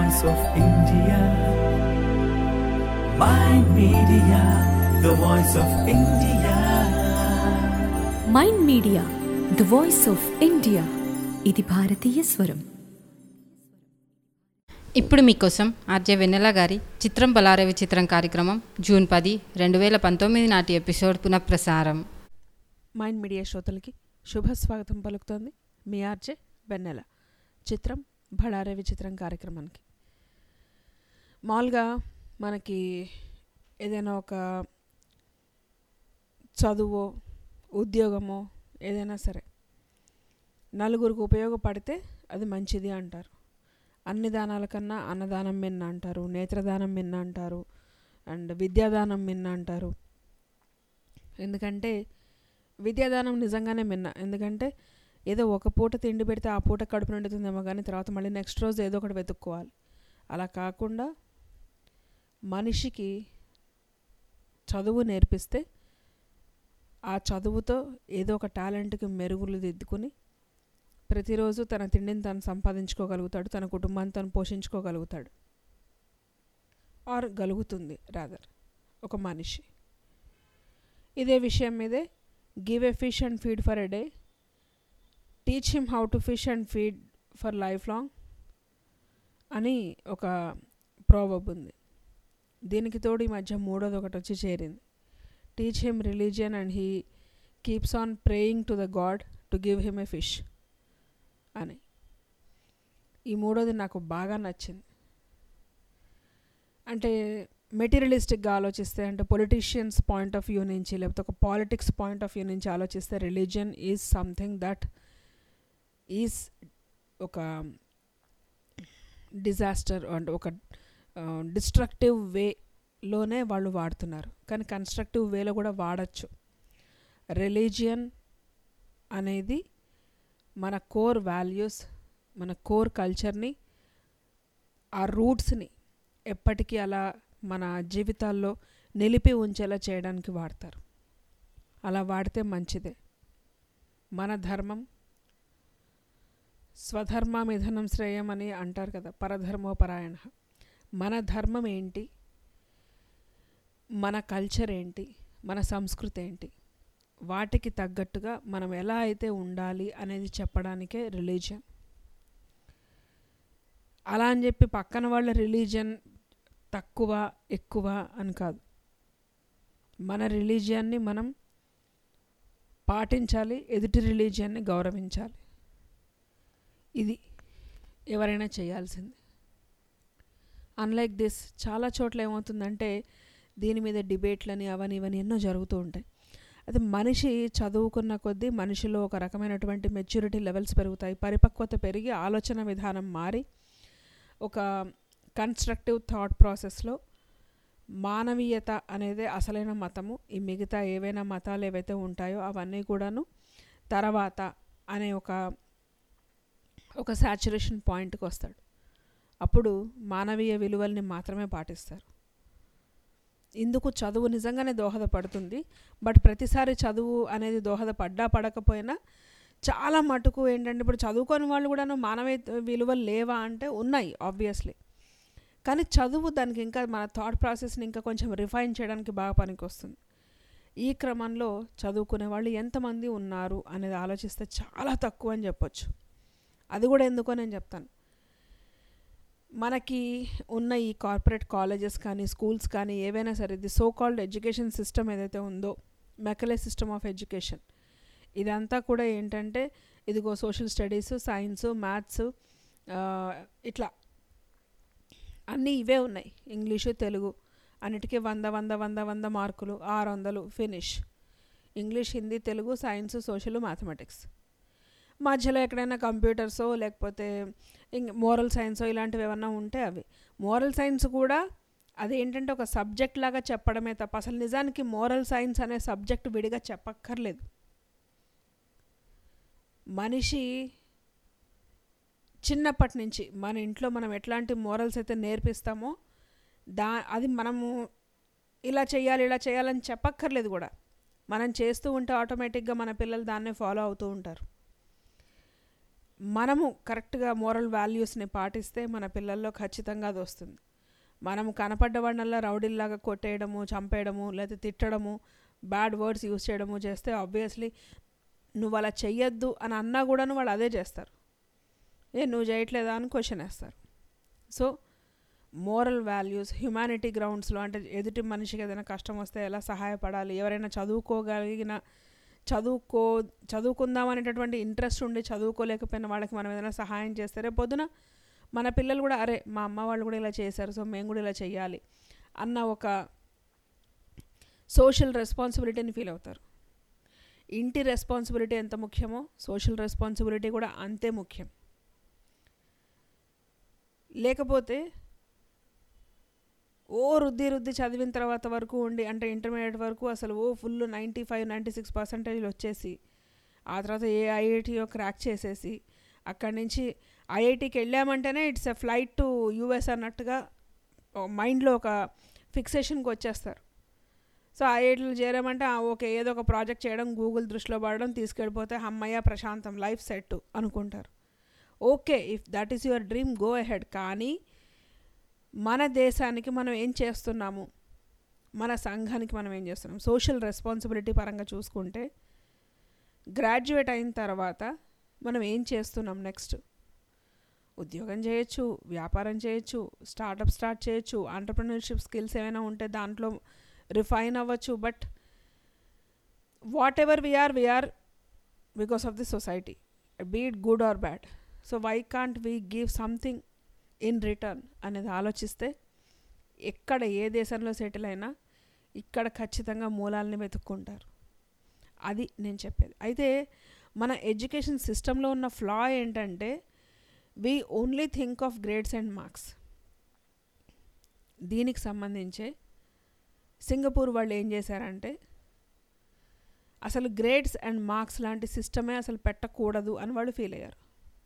voice of India. My media, the voice of India. Mind media the voice of India ఇది భారతీయ స్వరం ఇప్పుడు మీకోసం ఆర్జే వెన్నెల గారి చిత్రం బలారవి చిత్రం కార్యక్రమం జూన్ పది రెండు వేల పంతొమ్మిది నాటి ఎపిసోడ్ పునఃప్రసారం మైండ్ మీడియా శ్రోతలకి శుభ స్వాగతం పలుకుతోంది మీ ఆర్జే వెన్నెల చిత్రం భళారే విచిత్రం కార్యక్రమానికి మామూలుగా మనకి ఏదైనా ఒక చదువో ఉద్యోగమో ఏదైనా సరే నలుగురికి ఉపయోగపడితే అది మంచిది అంటారు అన్ని దానాల కన్నా అన్నదానం మిన్న అంటారు నేత్రదానం మిన్న అంటారు అండ్ విద్యాదానం మిన్న అంటారు ఎందుకంటే విద్యాదానం నిజంగానే మిన్న ఎందుకంటే ఏదో ఒక పూట తిండి పెడితే ఆ పూట కడుపు నిండుతుందేమో కానీ తర్వాత మళ్ళీ నెక్స్ట్ రోజు ఏదో ఒకటి వెతుక్కోవాలి అలా కాకుండా మనిషికి చదువు నేర్పిస్తే ఆ చదువుతో ఏదో ఒక టాలెంట్కి మెరుగులు దిద్దుకుని ప్రతిరోజు తన తిండిని తను సంపాదించుకోగలుగుతాడు తన కుటుంబాన్ని తను పోషించుకోగలుగుతాడు ఆర్ గలుగుతుంది రాదర్ ఒక మనిషి ఇదే విషయం మీదే give a fish and feed for a day teach him how to fish and feed for life long అని ఒక ప్రోవబ్ ఉంది దీనికి తోడు ఈ మధ్య మూడోది ఒకటి వచ్చి చేరింది teach him religion and he keeps on praying to the god to give him a fish అని ఈ మూడోది నాకు బాగా నచ్చింది అంటే మెటీరియలిస్టిక్గా ఆలోచిస్తే అంటే పొలిటీషియన్స్ పాయింట్ ఆఫ్ వ్యూ నుంచి లేకపోతే ఒక పాలిటిక్స్ పాయింట్ ఆఫ్ వ్యూ నుంచి ఆలోచిస్తే religion is something that is ఒక డిజాస్టర్ అంటే ఒక డిస్ట్రక్టివ్ వేలోనే వాళ్ళు వాడుతున్నారు కానీ కన్స్ట్రక్టివ్ వేలో కూడా వాడచ్చు రిలీజియన్ అనేది మన కోర్ వాల్యూస్ మన కోర్ కల్చర్ని ఆ రూట్స్ని ఎప్పటికీ అలా మన జీవితాల్లో నిలిపి ఉంచేలా చేయడానికి వాడతారు అలా వాడితే మంచిదే మన ధర్మం స్వధర్మమిధనం శ్రేయం అని అంటారు కదా పరధర్మోపరాయణ మన ధర్మం ఏంటి మన కల్చర్ ఏంటి మన సంస్కృతి ఏంటి వాటికి తగ్గట్టుగా మనం ఎలా అయితే ఉండాలి అనేది చెప్పడానికే రిలీజియన్ అలా అని చెప్పి పక్కన వాళ్ళ రిలీజియన్ తక్కువ ఎక్కువ అని కాదు మన రిలీజియన్ని మనం పాటించాలి ఎదుటి రిలీజియన్ని గౌరవించాలి ఇది ఎవరైనా చేయాల్సింది అన్లైక్ దిస్ చాలా చోట్ల ఏమవుతుందంటే దీని మీద డిబేట్లని అవని ఇవని ఎన్నో జరుగుతూ ఉంటాయి అది మనిషి చదువుకున్న కొద్దీ మనిషిలో ఒక రకమైనటువంటి మెచ్యూరిటీ లెవెల్స్ పెరుగుతాయి పరిపక్వత పెరిగి ఆలోచన విధానం మారి ఒక కన్స్ట్రక్టివ్ థాట్ ప్రాసెస్లో మానవీయత అనేది అసలైన మతము ఈ మిగతా ఏవైనా మతాలు ఏవైతే ఉంటాయో అవన్నీ కూడాను తర్వాత అనే ఒక ఒక సాచురేషన్ పాయింట్కి వస్తాడు అప్పుడు మానవీయ విలువల్ని మాత్రమే పాటిస్తారు ఇందుకు చదువు నిజంగానే దోహదపడుతుంది బట్ ప్రతిసారి చదువు అనేది దోహదపడ్డా పడకపోయినా చాలా మటుకు ఏంటంటే ఇప్పుడు చదువుకొని వాళ్ళు కూడాను మానవీయ విలువలు లేవా అంటే ఉన్నాయి ఆబ్వియస్లీ కానీ చదువు దానికి ఇంకా మన థాట్ ప్రాసెస్ని ఇంకా కొంచెం రిఫైన్ చేయడానికి బాగా పనికి వస్తుంది ఈ క్రమంలో చదువుకునే వాళ్ళు ఎంతమంది ఉన్నారు అనేది ఆలోచిస్తే చాలా తక్కువ అని చెప్పొచ్చు అది కూడా ఎందుకో నేను చెప్తాను మనకి ఉన్న ఈ కార్పొరేట్ కాలేజెస్ కానీ స్కూల్స్ కానీ ఏవైనా సరే ఇది సో కాల్డ్ ఎడ్యుకేషన్ సిస్టమ్ ఏదైతే ఉందో మెకలే సిస్టమ్ ఆఫ్ ఎడ్యుకేషన్ ఇదంతా కూడా ఏంటంటే ఇదిగో సోషల్ స్టడీస్ సైన్స్ మ్యాథ్స్ ఇట్లా అన్నీ ఇవే ఉన్నాయి ఇంగ్లీషు తెలుగు అన్నిటికీ వంద వంద వంద వంద మార్కులు ఆరు వందలు finish English Hindi Telugu science social mathematics మధ్యలో ఎక్కడైనా కంప్యూటర్సో లేకపోతే ఇంక మోరల్ సైన్సో ఇలాంటివి ఏమన్నా ఉంటే అవి మోరల్ సైన్స్ కూడా అది ఏంటంటే ఒక సబ్జెక్ట్ లాగా చెప్పడమే తప్ప అసలు నిజానికి మోరల్ సైన్స్ అనే సబ్జెక్ట్ విడిగా చెప్పక్కర్లేదు మనిషి చిన్నప్పటి నుంచి మన ఇంట్లో మనం ఎట్లాంటి మోరల్స్ అయితే నేర్పిస్తామో దా అది మనము ఇలా చేయాలి ఇలా చేయాలని చెప్పక్కర్లేదు కూడా మనం చేస్తూ ఉంటే ఆటోమేటిక్గా మన పిల్లలు దాన్నే ఫాలో అవుతూ ఉంటారు మనము కరెక్ట్గా మోరల్ వాల్యూస్ని పాటిస్తే మన పిల్లల్లో ఖచ్చితంగా అది వస్తుంది మనం కనపడ్డ వాళ్ళల్లా రౌడీల్లాగా కొట్టేయడము చంపేయడము లేదా తిట్టడము బ్యాడ్ వర్డ్స్ యూస్ చేయడము చేస్తే ఆబ్వియస్లీ నువ్వు అలా చెయ్యొద్దు అని అన్నా కూడాను వాళ్ళు అదే చేస్తారు ఏ నువ్వు చేయట్లేదా అని క్వశ్చన్ వేస్తారు సో మోరల్ వాల్యూస్ హ్యుమానిటీ గ్రౌండ్స్లో అంటే ఎదుటి మనిషికి ఏదైనా కష్టం వస్తే ఎలా సహాయపడాలి ఎవరైనా చదువుకోగలిగిన చదువుకో చదువుకుందాం అనేటటువంటి ఇంట్రెస్ట్ ఉండి చదువుకోలేకపోయిన వాళ్ళకి మనం ఏదైనా సహాయం చేస్తే రేపు పొద్దున మన పిల్లలు కూడా అరే మా అమ్మ వాళ్ళు కూడా ఇలా చేశారు సో మేము కూడా ఇలా చేయాలి అన్న ఒక సోషల్ రెస్పాన్సిబిలిటీని ఫీల్ అవుతారు ఇంటి రెస్పాన్సిబిలిటీ ఎంత ముఖ్యమో సోషల్ రెస్పాన్సిబిలిటీ కూడా అంతే ముఖ్యం లేకపోతే ఓ రుద్ది రుద్ది చదివిన తర్వాత వరకు ఉండి అంటే ఇంటర్మీడియట్ వరకు అసలు ఓ full ninety five ninety six పర్సెంటేజ్లు వచ్చేసి ఆ తర్వాత ఏ ఐఐటియో క్రాక్ చేసేసి అక్కడి నుంచి ఐఐటికి వెళ్ళామంటేనే it's a flight to US అన్నట్టుగా మైండ్లో ఒక ఫిక్సేషన్కి వచ్చేస్తారు సో ఐఐటీలు చేరామంటే ఆ, ఓకే ఏదో ఒక ప్రాజెక్ట్ చేయడం గూగుల్ దృష్టిలో పడడం తీసుకెళ్ళిపోతే అమ్మయ్య ప్రశాంతం లైఫ్ సెట్ అనుకుంటారు okay if that is your dream go ahead కానీ మన దేశానికి మనం ఏం చేస్తున్నాము మన సంఘానికి మనం ఏం చేస్తున్నాం సోషల్ రెస్పాన్సిబిలిటీ పరంగా చూసుకుంటే గ్రాడ్యుయేట్ అయిన తర్వాత మనం ఏం చేస్తున్నాం నెక్స్ట్ ఉద్యోగం చేయొచ్చు వ్యాపారం చేయొచ్చు స్టార్టప్ స్టార్ట్ చేయొచ్చు ఆంటర్ప్రినర్షిప్ స్కిల్స్ ఏమైనా ఉంటే దాంట్లో రిఫైన్ అవ్వచ్చు but whatever we're we're because of the society be it good or bad so why can't we give something in return అనేది ఆలోచిస్తే ఎక్కడ ఏ దేశంలో సెటిల్ అయినా ఇక్కడ ఖచ్చితంగా మూలాలని వెతుక్కుంటారు అది నేను చెప్పేది అయితే మన ఎడ్యుకేషన్ సిస్టంలో ఉన్న ఫ్లా ఏంటంటే we only think of grades and marks దీనికి సంబంధించే సింగపూర్ వాళ్ళు ఏం చేశారంటే అసలు గ్రేడ్స్ అండ్ మార్క్స్ లాంటి సిస్టమే అసలు పెట్టకూడదు అని వాళ్ళు ఫీల్ అయ్యారు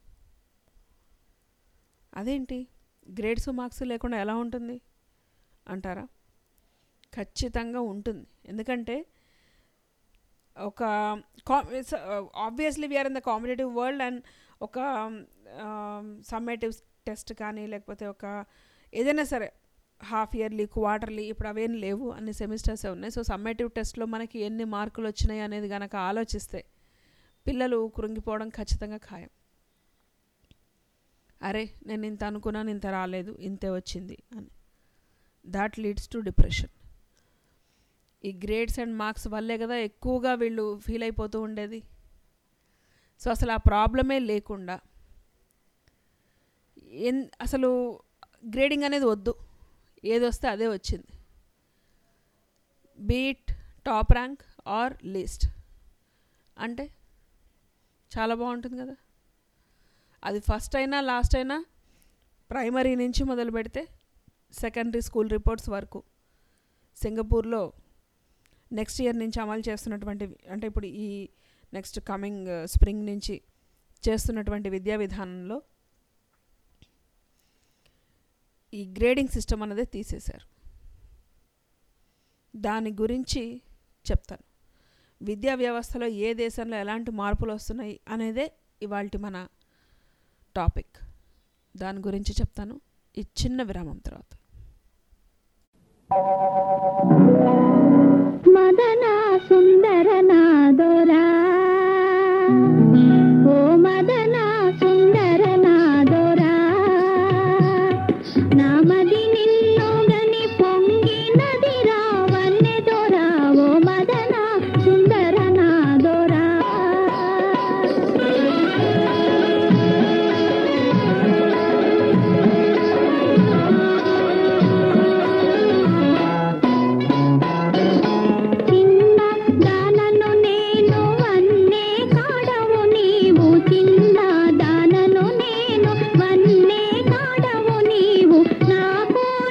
అదేంటి గ్రేడ్స్ మార్క్స్ లేకుండా ఎలా ఉంటుంది అంటారా ఖచ్చితంగా ఉంటుంది ఎందుకంటే ఒక obviously we're in the competitive world and ఒక సమ్మేటివ్ టెస్ట్ కానీ లేకపోతే ఒక ఏదైనా సరే హాఫ్ ఇయర్లీ క్వార్టర్లీ ఇప్పుడు అవేం లేవు అన్ని సెమిస్టర్సే ఉన్నాయి సో సమ్మేటివ్ టెస్ట్లో మనకి ఎన్ని మార్కులు వచ్చినాయి అనేది కనుక ఆలోచిస్తే పిల్లలు కృంగిపోవడం ఖచ్చితంగా ఖాయం అరే నేను ఇంత అనుకున్నాను ఇంత రాలేదు ఇంతే వచ్చింది అని దాట్ లీడ్స్ టు డిప్రెషన్ ఈ గ్రేడ్స్ అండ్ మార్క్స్ వల్లే కదా ఎక్కువగా వీళ్ళు ఫీల్ అయిపోతూ ఉండేది సో అసలు ఆ ప్రాబ్లమే లేకుండా ఎన్ అసలు గ్రేడింగ్ అనేది వద్దు ఏది వస్తే అదే వచ్చింది be it top rank or least అంటే చాలా బాగుంటుంది కదా అది ఫస్ట్ అయినా లాస్ట్ అయినా ప్రైమరీ నుంచి మొదలు పెడితే సెకండరీ స్కూల్ రిపోర్ట్స్ వరకు సింగపూర్లో నెక్స్ట్ ఇయర్ నుంచి అమలు చేస్తున్నటువంటి అంటే ఇప్పుడు ఈ నెక్స్ట్ కమింగ్ స్ప్రింగ్ నుంచి చేస్తున్నటువంటి విద్యా విధానంలో ఈ గ్రేడింగ్ సిస్టమ్ అనేది తీసేశారు దాని గురించి చెప్తాను విద్యా వ్యవస్థలో ఏ దేశంలో ఎలాంటి మార్పులు వస్తున్నాయి అనేదే ఇవాళ మన టాపిక్ దాని గురించి చెప్తాను ఈ చిన్న విరామం తర్వాత మదన సుందర నాదోరా ఓ మదన సుందర నాదోరా నామది నిన్ను గని పొంగినది రావన్నె దొరా ఓ మదన సుందర నాదోరా చిన్న దానను నేను వన్నే కాడవు నీవు చిన్న దానను నేను వన్నే కాడవు నీవు నాకు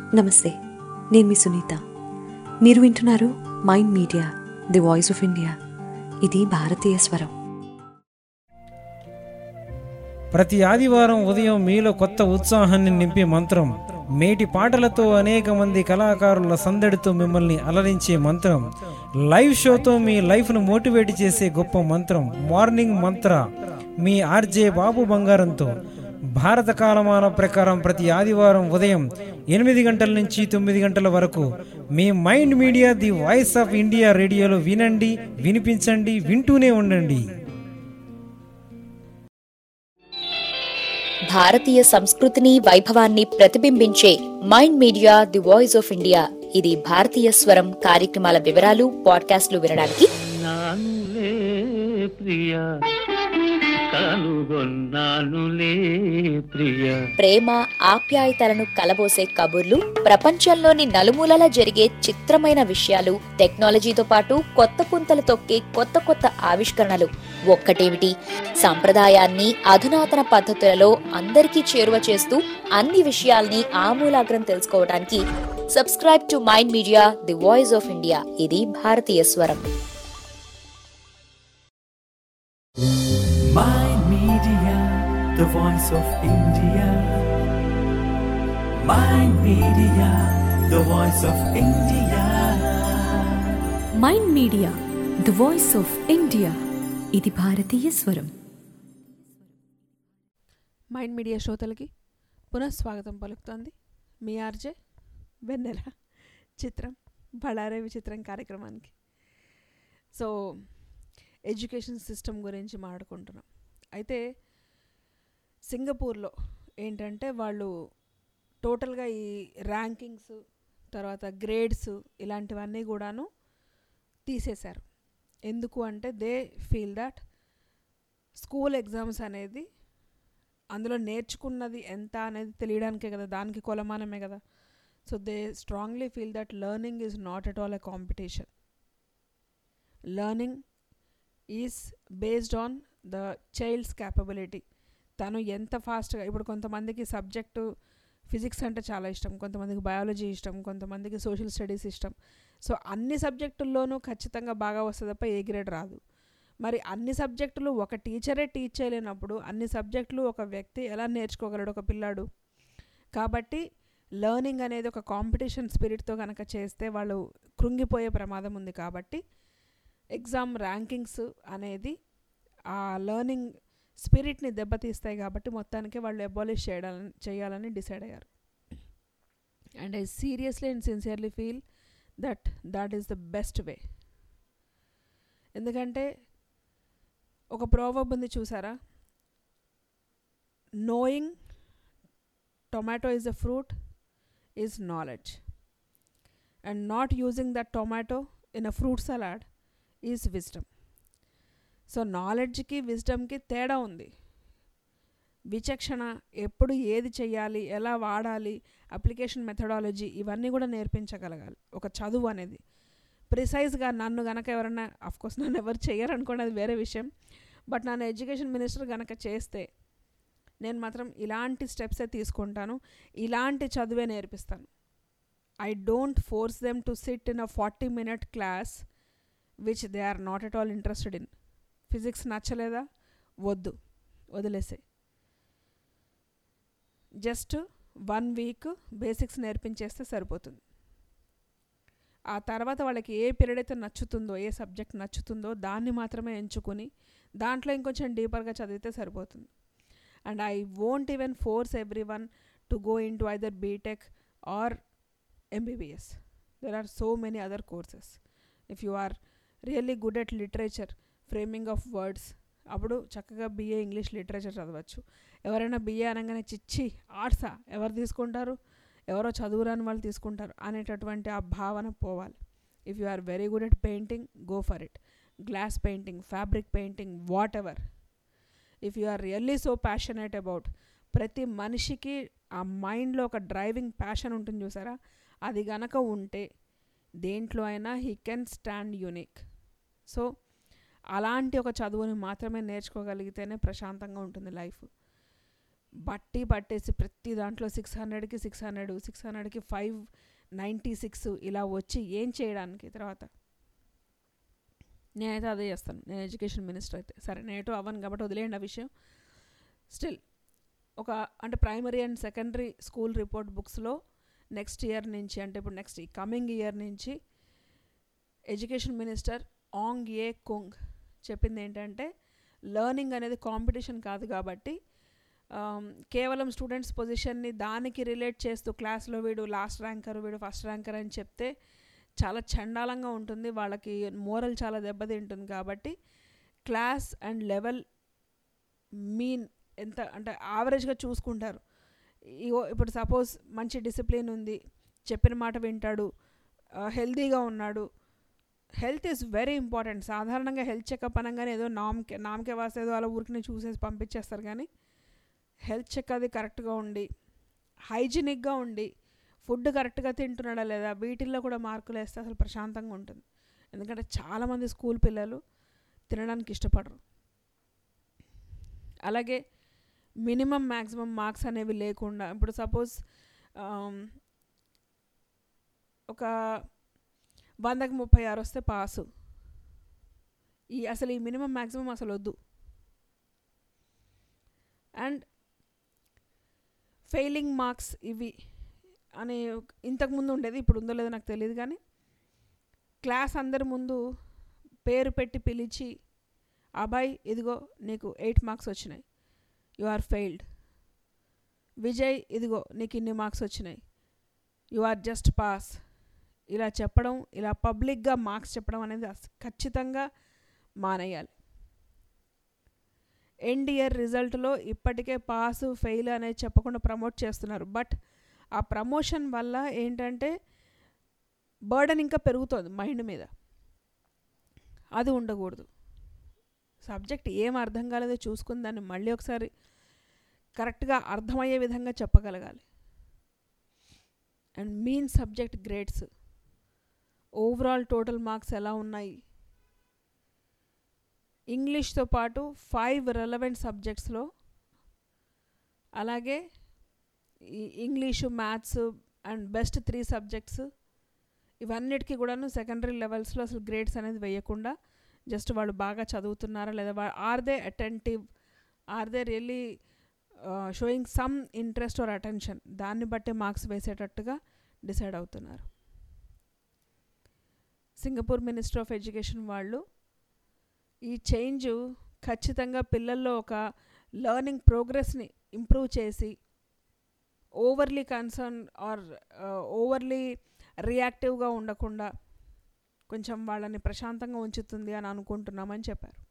నమస్తే నేను మీ సునీత మీరు వింటున్నారు mind media the voice of India ఇది భారతీయ స్వరం ప్రతి ఆదివారం ఉదయం మీలో కొత్త ఉత్సాహాన్ని నింపే మంత్రం మేటి పాటలతో అనేక మంది కళాకారుల సందడితో మిమ్మల్ని అలరించే మంత్రం లైవ్ షోతో మీ లైఫ్ను మోటివేట్ చేసే గొప్ప మంత్రం మార్నింగ్ మంత్ర మీ ఆర్జే బాబు బంగారంతో భారత కాలమాన ప్రకారం ప్రతి ఆదివారం ఉదయం ఎనిమిది గంటల నుంచి తొమ్మిది గంటల వరకు మీ mind media the voice of India రేడియోలో వినండి వినిపించండి వింటూనే ఉండండి భారతీయ సంస్కృతిని వైభవాన్ని ప్రతిబింబించే mind media the voice of India ఇది భారతీయ స్వరం కార్యక్రమాల వివరాలు పాడ్కాస్ట్లు వినడానికి నానులే ప్రియ కనుగొన్నానులే ప్రియ ప్రేమ ఆప్యాయతలను కలబోసే కబుర్లు ప్రపంచంలోని నలుమూలలా జరిగే చిత్రమైన విషయాలు టెక్నాలజీతో పాటు కొత్త పుంతలు తొక్కే కొత్త కొత్త ఆవిష్కరణలు ఒక్కటేమిటి సంప్రదాయాన్ని అధునాతన పద్ధతులలో అందరికీ చేరువ చేస్తూ అన్ని విషయాల్ని ఆమూలాగ్రం తెలుసుకోవడానికి subscribe to mind media the voice of India ఇది భారతీయ స్వరం Mind Media, the voice of India. Mind Media, the voice of India. Mind media the voice of India ఇది భారతీయ స్వరం మైండ్ మీడియా శ్రోతలకి పునఃస్వాగతం పలుకుతోంది మీ ఆర్జే వెన్నెల చిత్రం బళారే విచిత్రం కార్యక్రమానికి సో ఎడ్యుకేషన్ సిస్టమ్ గురించి మాట్లాడుకుంటున్నాం అయితే సింగపూర్లో ఏంటంటే వాళ్ళు టోటల్గా ఈ ర్యాంకింగ్స్ తర్వాత గ్రేడ్స్ ఇలాంటివన్నీ కూడాను తీసేశారు ఎందుకు అంటే they feel that school exams అనేది అందులో నేర్చుకున్నది ఎంత అనేది తెలియడానికే కదా దానికి కొలమానమే కదా so they strongly feel that learning is not at all a competition learning is based on the child's capability తను ఎంత ఫాస్ట్గా ఇప్పుడు కొంతమందికి సబ్జెక్టు ఫిజిక్స్ అంటే చాలా ఇష్టం కొంతమందికి బయాలజీ ఇష్టం కొంతమందికి సోషల్ స్టడీస్ ఇష్టం సో అన్ని సబ్జెక్టుల్లోనూ ఖచ్చితంగా బాగా వస్తుంది తప్ప ఏ గ్రేడ్ రాదు మరి అన్ని సబ్జెక్టులు ఒక టీచరే టీచ్ చేయలేనప్పుడు అన్ని సబ్జెక్టులు ఒక వ్యక్తి ఎలా నేర్చుకోగలడు ఒక పిల్లాడు కాబట్టి లెర్నింగ్ అనేది ఒక కాంపిటీషన్ స్పిరిట్తో కనుక చేస్తే వాళ్ళు కృంగిపోయే ప్రమాదం ఉంది కాబట్టి ఎగ్జామ్ ర్యాంకింగ్స్ అనేది ఆ లెర్నింగ్ స్పిరిట్ని దెబ్బతీస్తాయి కాబట్టి మొత్తానికి వాళ్ళు అబాలిష్ చేయాలని చేయాలని డిసైడ్ అయ్యారు and I seriously and sincerely feel that that is the best way ఎందుకంటే ఒక ప్రోవర్బ్ ఉంది చూసారా knowing tomato is a fruit is knowledge and not using that tomato in a fruit salad is wisdom so నాలెడ్జ్కి విజ్డమ్కి తేడా ఉంది విచక్షణ ఎప్పుడు ఏది చేయాలి ఎలా వాడాలి అప్లికేషన్ మెథడాలజీ ఇవన్నీ కూడా నేర్పించగలగాలి ఒక చదువు అనేది ప్రిసైజ్గా నన్ను గనక ఎవరైనా కోర్స్ నన్ను ఎవరు చేయరనుకోండి అది వేరే విషయం బట్ నన్ను ఎడ్యుకేషన్ మినిస్టర్ గనక చేస్తే నేను మాత్రం ఇలాంటి స్టెప్సే తీసుకుంటాను ఇలాంటి చదువే నేర్పిస్తాను I don't force them to sit in a forty minute class which they are not at all interested in physics నచ్చలేదా వద్దు వదిలేసే జస్ట్ వన్ వీక్ బేసిక్స్ నేర్పించేస్తే సరిపోతుంది ఆ తర్వాత వాళ్ళకి ఏ పీరియడ్ అయితే నచ్చుతుందో ఏ సబ్జెక్ట్ నచ్చుతుందో దాన్ని మాత్రమే ఎంచుకుని దాంట్లో ఇంకొంచెం డీపర్గా చదివితే సరిపోతుంది and I won't even force everyone to go into either B Tech or MBBS there are so many other courses if you are really good at literature framing of words అప్పుడు చక్కగా BA English literature చదవచ్చు ఎవరైనా BA అనగానే చిచ్చి ఆర్ట్సా ఎవరు తీసుకుంటారు ఎవరో చదువురాని వాళ్ళు తీసుకుంటారు అనేటటువంటి ఆ భావన పోవాలి if you are very good at painting go for it glass painting fabric painting whatever if you are really so passionate about ప్రతి మనిషికి ఆ మైండ్లో ఒక డ్రైవింగ్ ప్యాషన్ ఉంటుంది చూసారా అది గనక ఉంటే దేంట్లో అయినా he can stand unique so అలాంటి ఒక చదువుని మాత్రమే నేర్చుకోగలిగితేనే ప్రశాంతంగా ఉంటుంది లైఫ్ బట్టి పట్టేసి ప్రతి దాంట్లో సిక్స్ హండ్రెడ్కి సిక్స్ హండ్రెడ్ సిక్స్ హండ్రెడ్కి ఫైవ్ నైంటీ సిక్స్ ఇలా వచ్చి ఏం చేయడానికి తర్వాత నేనైతే అదే చేస్తాను నేను ఎడ్యుకేషన్ మినిస్టర్ అయితే సరే నేటు అవ్వను కాబట్టి వదిలేయండి ఆ విషయం స్టిల్ ఒక అంటే primary and secondary school report బుక్స్లో నెక్స్ట్ ఇయర్ నుంచి అంటే ఇప్పుడు నెక్స్ట్ ఈ కమింగ్ ఇయర్ నుంచి education minister Ong Ye Kung చెప్పింది ఏంటంటే లర్నింగ్ అనేది కాంపిటీషన్ కాదు కాబట్టి ఆమ్, కేవలం స్టూడెంట్స్ పొజిషన్ని దానికి రిలేట్ చేస్తూ క్లాస్లో వీడు లాస్ట్ ర్యాంకర్ వీడు ఫస్ట్ ర్యాంకర్ అని చెప్తే చాలా చండాలంగా ఉంటుంది వాళ్ళకి మోరల్ చాలా దెబ్బతింటుంది కాబట్టి క్లాస్ అండ్ లెవెల్ మీన్ ఎంత అంటే యావరేజ్గా చూసుకుంటారు ఇగో ఇప్పుడు సపోజ్ మంచి డిసిప్లిన్ ఉంది చెప్పిన మాట వింటాడు హెల్తీగా ఉన్నాడు హెల్త్ ఈజ్ వెరీ ఇంపార్టెంట్ సాధారణంగా హెల్త్ చెకప్ అనగానే ఏదో నామకే నామకే వాస్తే ఏదో అలా ఊరికి చూసేసి పంపించేస్తారు కానీ హెల్త్ చెక్ అది కరెక్ట్గా ఉండి హైజీనిక్గా ఉండి ఫుడ్ కరెక్ట్గా తింటున్నాడా లేదా వీటిల్లో కూడా మార్కులు వేస్తే అసలు ప్రశాంతంగా ఉంటుంది ఎందుకంటే చాలామంది స్కూల్ పిల్లలు తినడానికి ఇష్టపడరు అలాగే మినిమం మ్యాక్సిమం మార్క్స్ అనేవి లేకుండా ఇప్పుడు సపోజ్ ఒక వందకి ముప్పై ఆరు వస్తే పాసు ఈ అసలు ఈ మినిమం మ్యాక్సిమం అసలు వద్దు అండ్ ఫెయిలింగ్ మార్క్స్ ఇవి అని ఇంతకుముందు ఉండేది ఇప్పుడు ఉందో లేదో నాకు తెలియదు కానీ క్లాస్ అందరి ముందు పేరు పెట్టి పిలిచి అబ్బాయి ఇదిగో నీకు ఎయిట్ మార్క్స్ వచ్చినాయి యు ఆర్ ఫెయిల్డ్ విజయ్ ఇదిగో నీకు ఇన్ని మార్క్స్ వచ్చినాయి యు ఆర్ జస్ట్ పాస్ ఇలా చెప్పడం ఇలా పబ్లిక్గా మార్క్స్ చెప్పడం అనేది అస్- ఖచ్చితంగా మానేయాలి ఎండ్ ఇయర్ రిజల్ట్లో ఇప్పటికే పాస్ ఫెయిల్ అనేది చెప్పకుండా ప్రమోట్ చేస్తున్నారు బట్ ఆ ప్రమోషన్ వల్ల ఏంటంటే బర్డన్ ఇంకా పెరుగుతుంది మైండ్ మీద అది ఉండకూడదు సబ్జెక్ట్ ఏం అర్థం కాలేదో చూసుకుని దాన్ని మళ్ళీ ఒకసారి కరెక్ట్గా అర్థమయ్యే విధంగా చెప్పగలగాలి and mean subject grades overall total marks ఎలా ఉన్నాయి ఇంగ్లీష్తో పాటు ఫైవ్ రెలవెంట్ సబ్జెక్ట్స్లో అలాగే ఈ English maths and best three subjects ఇవన్నిటికీ కూడాను సెకండరీ లెవెల్స్లో అసలు గ్రేడ్స్ అనేది వేయకుండా జస్ట్ వాళ్ళు బాగా చదువుతున్నారా లేదా or they attentive or they really showing some interest or attention దాన్ని బట్టి మార్క్స్ వేసేటట్టుగా డిసైడ్ అవుతున్నారు సింగపూర్ మినిస్టర్ ఆఫ్ ఎడ్యుకేషన్ వాళ్ళు ఈ చేంజ్ ఖచ్చితంగా పిల్లల్లో ఒక లర్నింగ్ ప్రోగ్రెస్ని ఇంప్రూవ్ చేసి ఓవర్లీ కన్సర్న్ ఆర్ ఓవర్లీ రియాక్టివ్గా ఉండకుండా కొంచెం వాళ్ళని ప్రశాంతంగా ఉంచుతుంది అని అనుకుంటున్నామని చెప్పారు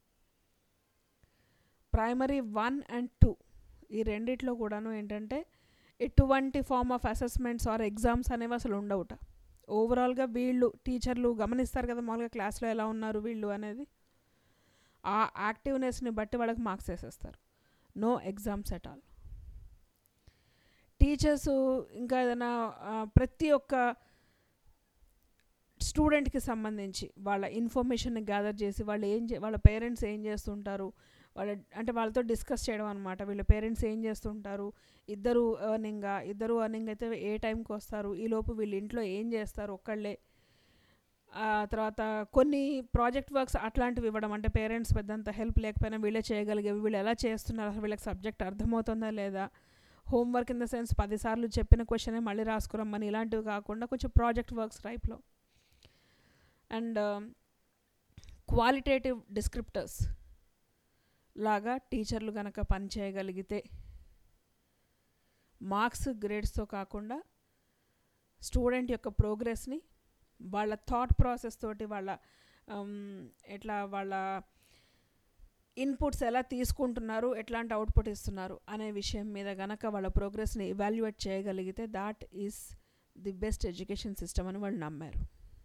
ప్రైమరీ వన్ అండ్ టూ ఈ రెండిట్లో కూడాను ఏంటంటే ఎటువంటి form of assessments or exams అనేవి అసలు ఉండవుట ఓవరాల్గా వీళ్ళు టీచర్లు గమనిస్తారు కదా మామూలుగా క్లాస్లో ఎలా ఉన్నారు వీళ్ళు అనేది ఆ యాక్టివ్నెస్ని బట్టి వాళ్ళకి మార్క్స్ వేసేస్తారు no exams at all teachers ఇంకా ఏదైనా ఆ, ప్రతి ఒక్క స్టూడెంట్కి సంబంధించి వాళ్ళ ఇన్ఫర్మేషన్ని గ్యాదర్ చేసి వాళ్ళు ఏం చే వాళ్ళ పేరెంట్స్ ఏం చేస్తుంటారు వాళ్ళ అంటే వాళ్ళతో డిస్కస్ చేయడం అనమాట వీళ్ళ పేరెంట్స్ ఏం చేస్తుంటారు ఇద్దరు ఎర్నింగా ఇద్దరు ఎర్నింగ్ అయితే ఏ టైంకి వస్తారు ఈలోపు వీళ్ళు ఇంట్లో ఏం చేస్తారు ఒక్కళ్ళే ఆ తర్వాత కొన్ని ప్రాజెక్ట్ వర్క్స్ అట్లాంటివి ఇవ్వడం అంటే పేరెంట్స్ పెద్దంత హెల్ప్ లేకపోయినా వీళ్ళే చేయగలిగేవి వీళ్ళు ఎలా చేస్తున్నారు అసలు వీళ్ళకి సబ్జెక్ట్ అర్థమవుతుందా లేదా హోంవర్క్ ఇన్ ద సెన్స్ పదిసార్లు చెప్పిన క్వశ్చనే మళ్ళీ రాసుకురమ్మని ఇలాంటివి కాకుండా కొంచెం ప్రాజెక్ట్ వర్క్స్ టైప్లో అండ్ క్వాలిటేటివ్ డిస్క్రిప్టర్స్ లాగా టీచర్లు కనుక పనిచేయగలిగితే మార్క్స్ గ్రేడ్స్తో కాకుండా స్టూడెంట్ యొక్క ప్రోగ్రెస్ని వాళ్ళ థాట్ ప్రాసెస్ తోటి వాళ్ళ um, ఎట్లా వాళ్ళ ఇన్పుట్స్ ఎలా తీసుకుంటున్నారు ఎట్లాంటి అవుట్పుట్ ఇస్తున్నారు అనే విషయం మీద గనక వాళ్ళ ప్రోగ్రెస్ని ఇవాల్యుయేట్ చేయగలిగితే that is the best education system అని వాళ్ళు నమ్మారు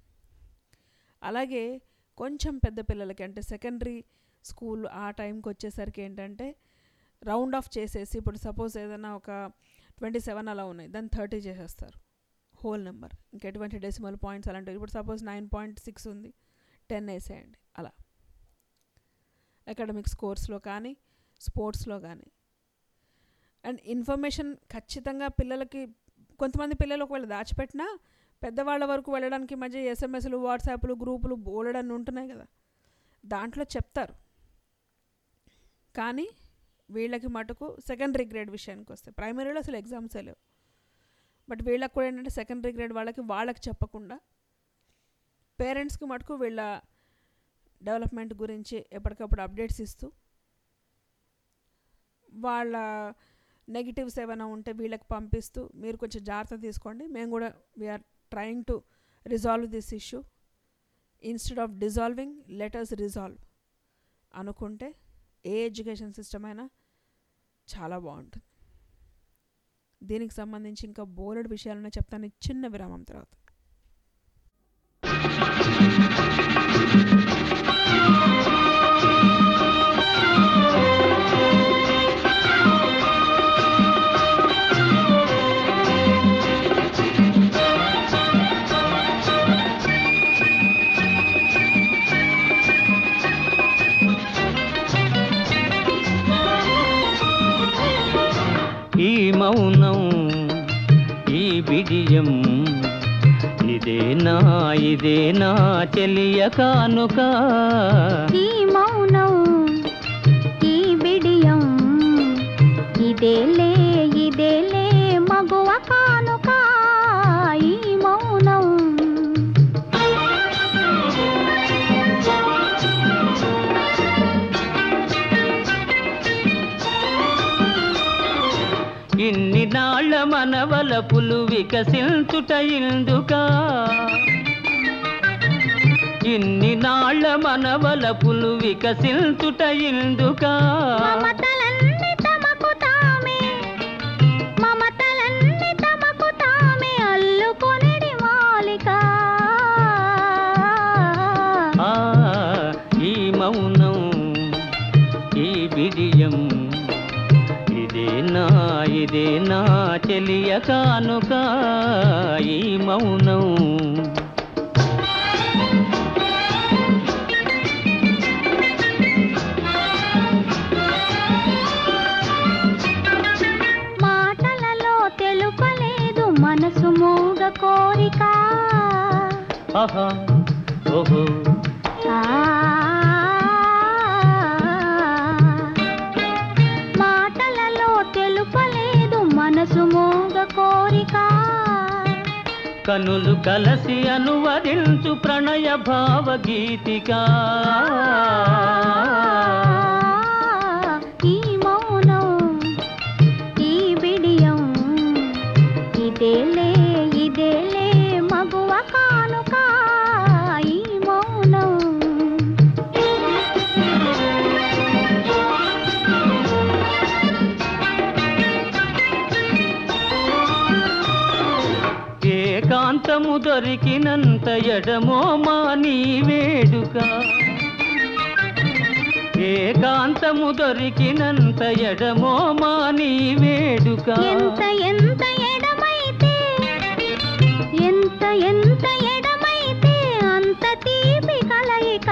అలాగే కొంచెం పెద్ద పిల్లలకి అంటే సెకండరీ స్కూల్ ఆ టైంకి వచ్చేసరికి ఏంటంటే రౌండ్ ఆఫ్ చేసేసి ఇప్పుడు సపోజ్ ఏదైనా ఒక ట్వంటీ సెవెన్ అలా ఉన్నాయి దాన్ని థర్టీ చేసేస్తారు హోల్ నెంబర్ ఇంకా ఎటువంటి డెసిమల్ పాయింట్స్ అలాంటివి ఇప్పుడు సపోజ్ నైన్ పాయింట్ సిక్స్ ఉంది టెన్ వేసేయండి అలా అకాడమిక్ స్కోర్స్లో కానీ స్పోర్ట్స్లో కానీ అండ్ ఇన్ఫర్మేషన్ ఖచ్చితంగా పిల్లలకి కొంతమంది పిల్లలు ఒకవేళ దాచిపెట్టినా పెద్దవాళ్ళ వరకు వెళ్ళడానికి మధ్య ఎస్ఎంఎస్లు వాట్సాప్లు గ్రూపులు బోలెడన్ని ఉంటున్నాయి కదా దాంట్లో చెప్తారు కానీ వీళ్ళకి మటుకు సెకండరీ గ్రేడ్ విషయానికి వస్తే ప్రైమరీలో అసలు ఎగ్జామ్సే లేవు బట్ వీళ్ళకి కూడా ఏంటంటే సెకండరీ గ్రేడ్ వాళ్ళకి వాళ్ళకి చెప్పకుండా పేరెంట్స్కి మటుకు వీళ్ళ డెవలప్మెంట్ గురించి ఎప్పటికప్పుడు అప్డేట్స్ ఇస్తూ వాళ్ళ నెగిటివ్స్ ఏమైనా ఉంటే వీళ్ళకి పంపిస్తూ మీరు కొంచెం జాగ్రత్త తీసుకోండి మేము కూడా we're trying to resolve this issue instead of dissolving letters resolve అనుకుంటే ఏ ఎడ్యుకేషన్ సిస్టమ్ అయినా చాలా బాగుంటుంది దీనికి సంబంధించి ఇంకా బోలెడు విషయాలను చెప్తాను ఈ చిన్న విరామం తర్వాత ఈ మౌనం ఈ బిడియం ఇదేనా ఇదేనా చెలియ కానుక ఈ మౌనం ఈ బిడియం ఇదేలే ఇదేలే మగువ కానుక ఈ మౌనం ఇన్ని నాళ్ళ మనవల పులు వికసించుట ఇందుక ఇన్ని నాళ్ళ మనవల పులు వికసించుట ఇందుక మమతలన్నీ తమకు తామే మమతలన్నీ తమకు తామే అల్లుకొనిడి మాలిక ఆ ఈ మౌనం ఈ బిడియం ఇదేనా ఇదేనా చెలియ కానుక ఈ మౌనం మాటలలో తెలుపలేదు మనసు మూగ కోరిక ఆహా ఓహో ఆ మాటలలో తెలుపలేదు మనసు మూగ కోరిక కనులు కలసి అనువదించు ప్రణయ భావగీతిక ఈ మౌనం ఈ బిడియం ఇదేలే ఇదేలే మగువ కానుక ఈ మౌనం ఏకాంతము దొరికినంత ఎడమో మా నీ వేడుక ఏకాంతము దొరికినంత ఎడమో మా నీ వేడుక ఎంత ఎంత ఎడమైతే ఎంత ఎంత ఎడమైతే అంత తీపి కలయిక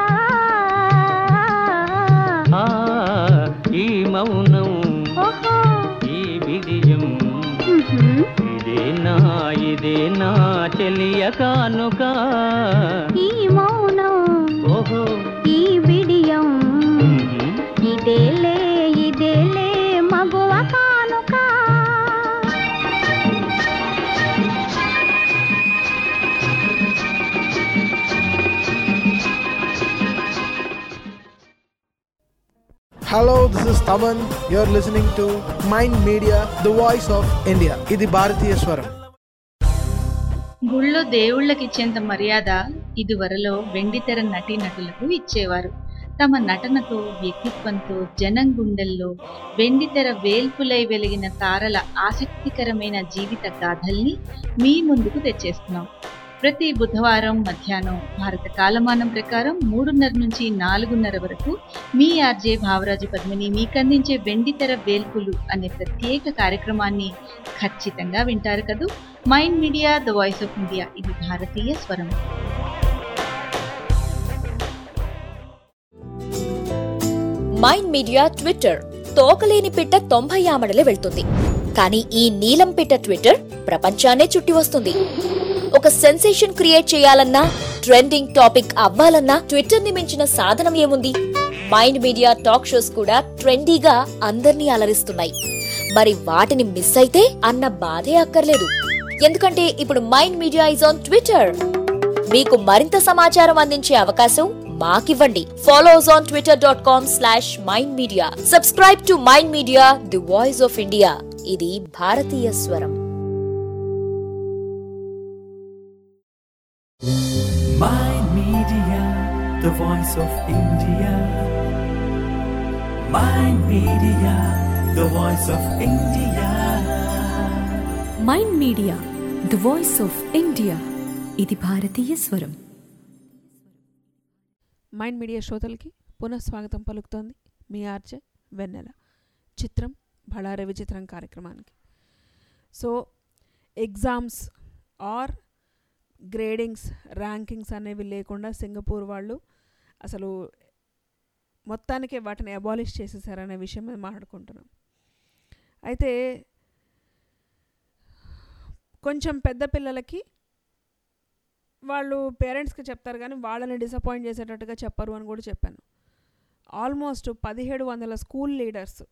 ఆ, ఈ మౌనం ఓహో ఈ బిడియం ఉహుం. ఇదేనా ఇదేనా చెలియ కానుక ఈ మౌనం ఓహో ఈ బిడియం ఉహు. ఇదేలే ఇదేలే మగువ కానుక Hello, this is Taman. You're listening to Mind Media, the voice of India. ఇది భారతీయ స్వరం గుళ్ళో దేవుళ్ళకి ఇచ్చేంత మర్యాద ఇదివరలో వెండితెర నటీ నటులకు ఇచ్చేవారు తమ నటనతో వ్యక్తిత్వంతో జనం గుండెల్లో వెండితెర వేల్పులై వెలిగిన తారల ఆసక్తికరమైన జీవిత గాథల్ని మీ ముందుకు తెచ్చేస్తున్నాం ప్రతి బుధవారం మధ్యాహ్నం భారత కాలమానం ప్రకారం మూడున్నర నుంచి నాలుగున్నర వరకు మీ ఆర్జే భావరాజు పద్మిని మీకందించే వెండితెర వేల్పులు అనే ప్రత్యేక కార్యక్రమాన్ని ఖచ్చితంగా వింటారు కదూ mind media the voice of India ఇది భారతీయ స్వరం మైండ్ మీడియా ట్విట్టర్ తోకలేని పిట్ట తొంభై ఆమడలే వెళ్తుంది కానీ ఈ నీలం పిట్ట ట్విట్టర్ ప్రపంచాన్నే చుట్టి వస్తుంది ఒక సెన్సేషన్ క్రియేట్ చేయాలన్నా ట్రెండింగ్ టాపిక్ అవ్వాలన్నా ట్విట్టర్ ని మించిన సాధనం ఏముంది మైండ్ మీడియా టాక్ షోస్ కూడా ట్రెండీగా అందర్నీ అలరిస్తున్నాయి మరి వాటిని మిస్ అయితే అన్న బాధే అక్కర్లేదు ఎందుకంటే ఇప్పుడు mind media is on Twitter మీకు మరింత సమాచారం అందించే అవకాశం మాకివ్వండి follow us on Twitter dot com slash mind media subscribe to mind media the voice of India ఇది భారతీయ స్వరం Mind Media, the voice of India. Mind Media, the voice of India. Mind media the voice of India ఇది భారతీయ స్వరం mind media శ్రోతలకి పునఃస్వాగతం పలుకుతోంది మీ RJ వెన్నెల చిత్రం బళారే విచిత్రం కార్యక్రమానికి so exams or gradings rankings అనేవి లేకుండా సింగపూర్ వాళ్ళు అసలు మొత్తానికే వాటిని అబాలిష్ చేసేసారనే విషయం మీద మాట్లాడుకుంటున్నాం అయితే కొంచెం పెద్ద పిల్లలకి వాళ్ళు పేరెంట్స్కి చెప్తారు కానీ వాళ్ళని డిసప్పాయింట్ చేసేటట్టుగా చెప్పరు అని కూడా చెప్పాను ఆల్మోస్ట్ పదిహేడు వందల స్కూల్ లీడర్స్